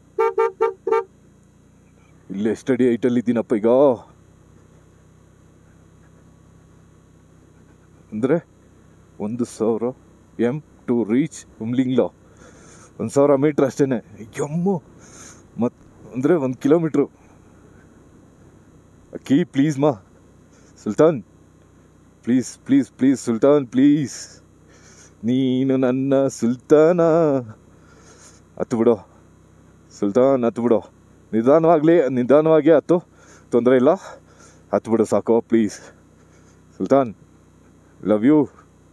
ಇಲ್ಲಿ ಎಷ್ಟಡಿ ಐಟಲ್ಲಿ ಇದ್ದೀನಪ್ಪ ಈಗ ಅಂದರೆ ಒಂದು ಸಾವಿರ ಎಮ್ ಟು ರೀಚ್ ಉಮ್ಲಿಂಗ್ಲೋ ಒಂದು ಸಾವಿರ ಮೀಟ್ರ್ ಅಷ್ಟೇ ಎಮ್ಮು ಮತ್ತು ಅಂದರೆ ಒಂದು ಕಿಲೋಮೀಟ್ರು ಕೀ ಪ್ಲೀಸ್ ಮಾ Sultan please please please Sultan please ನೀನು ನನ್ನ ಸುಲ್ತಾನ ಹತ್ತು ಬಿಡು ಸುಲ್ತಾನ್ ಹತ್ತು ಬಿಡು ನಿಧಾನವಾಗಲಿ ನಿಧಾನವಾಗಿ ಹತ್ತು ತೊಂದರೆ ಇಲ್ಲ ಹತ್ತು ಬಿಡು ಸಾಕು please Sultan love you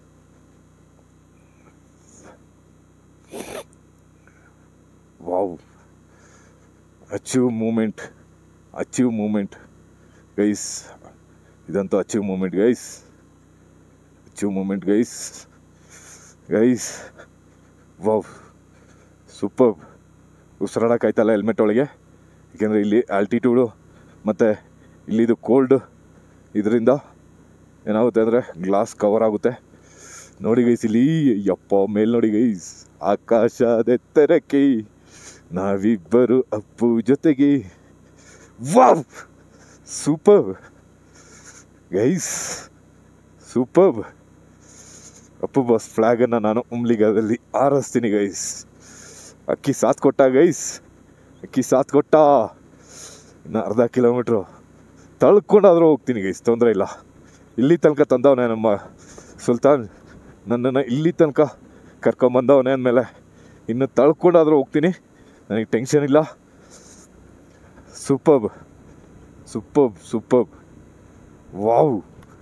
wow achieve moment achieve moment guys ಇದಂತೂ achieve moment guys achieve moment guys guys wow super ಉಸಿರಾಡೋಕ್ಕಾಯ್ತಲ್ಲ ಹೆಲ್ಮೆಟ್ ಒಳಗೆ ಏಕೆಂದರೆ ಇಲ್ಲಿ ಆಲ್ಟಿಟ್ಯೂಡು ಮತ್ತು ಇಲ್ಲಿದು ಕೋಲ್ಡ್ ಇದರಿಂದ ಏನಾಗುತ್ತೆ ಅಂದರೆ ಗ್ಲಾಸ್ ಕವರ್ ಆಗುತ್ತೆ ನೋಡಿ ಗೈಸ್ ಇಲ್ಲಿ ಯಪ್ಪ ಮೇಲ್ ನೋಡಿ ಗೈಸ್ ಆಕಾಶದೆತ್ತರಕ್ಕೆ ನಾವಿಬ್ಬರು ಅಪ್ಪು ಜೊತೆಗೆ wow super guys super Appu ಬಸ್ ಫ್ಲ್ಯಾಗನ್ನು ನಾನು ಉಮ್ಲಿಗದಲ್ಲಿ ಆರಿಸ್ತೀನಿ ಗೈಸ್ ಅಕ್ಕಿ ಸಾಥ್ ಕೊಟ್ಟ ಗೈಸ್ ಅಕ್ಕಿ ಸಾಥ್ ಕೊಟ್ಟ ಇನ್ನು ಅರ್ಧ ಕಿಲೋಮೀಟ್ರು ತಳ್ಕೊಂಡಾದ್ರೂ ಹೋಗ್ತೀನಿ ಗೈಸ್ ತೊಂದರೆ ಇಲ್ಲ ಇಲ್ಲಿ ತನಕ ತಂದವನೇ ನಮ್ಮ ಸುಲ್ತಾನ್ ನನ್ನನ್ನು ಇಲ್ಲಿ ತನಕ ಕರ್ಕೊಂಬಂದವನೇ ಅಂದಮೇಲೆ ಇನ್ನು ತಳ್ಕೊಂಡಾದ್ರೂ ಹೋಗ್ತೀನಿ ನನಗೆ ಟೆನ್ಷನ್ ಇಲ್ಲ superb superb superb wow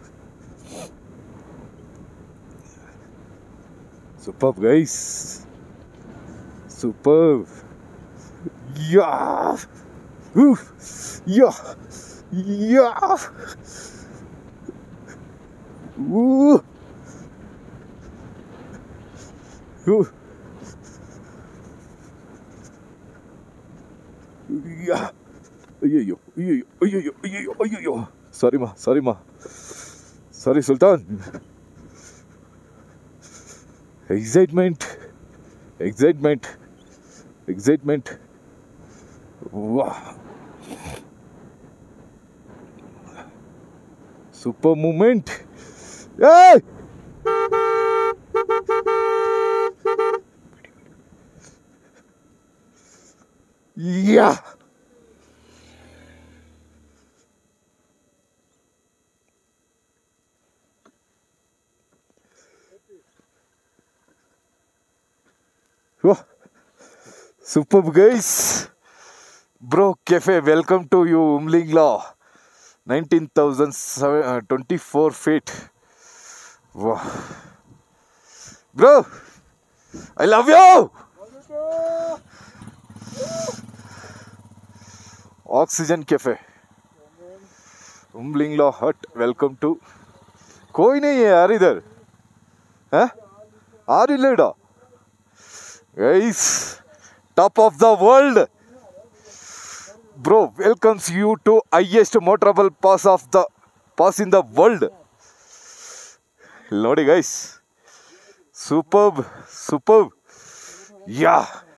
superb guys super yeah Oof. Yeah. Yeah. Ooh. Ooh. Yeah. ಅಯ್ಯಯ್ಯೋ ಅಯ್ಯಯ್ಯೋ ಅಯ್ಯಯ್ಯೋ ಅಯ್ಯಯ್ಯೋ ಅಯ್ಯಯ್ಯೋ ಸಾರಿ ಮಾ ಸಾರಿ ಮಾ sorry Sultan excitement excitement excitement ವಾ ಸೂಪರ್ ಮೂಮೆಂಟ್ ಏಯ್ yeah Superb guys. Bro Cafe, welcome to you, Umlingla. 19,024 feet. Wow. Bro, I love you. Oxygen Cafe. Umling La हट वेलकम टू कोई नहीं है यार इधर हैं आ रही लेडा guys top of the world bro welcomes you to highest motorable pass of the pass in the world ನೋಡಿ ಗೈಸ್ ಸೂಪರ್ಬ್ ಸೂಪರ್ಬ್ ಯಾ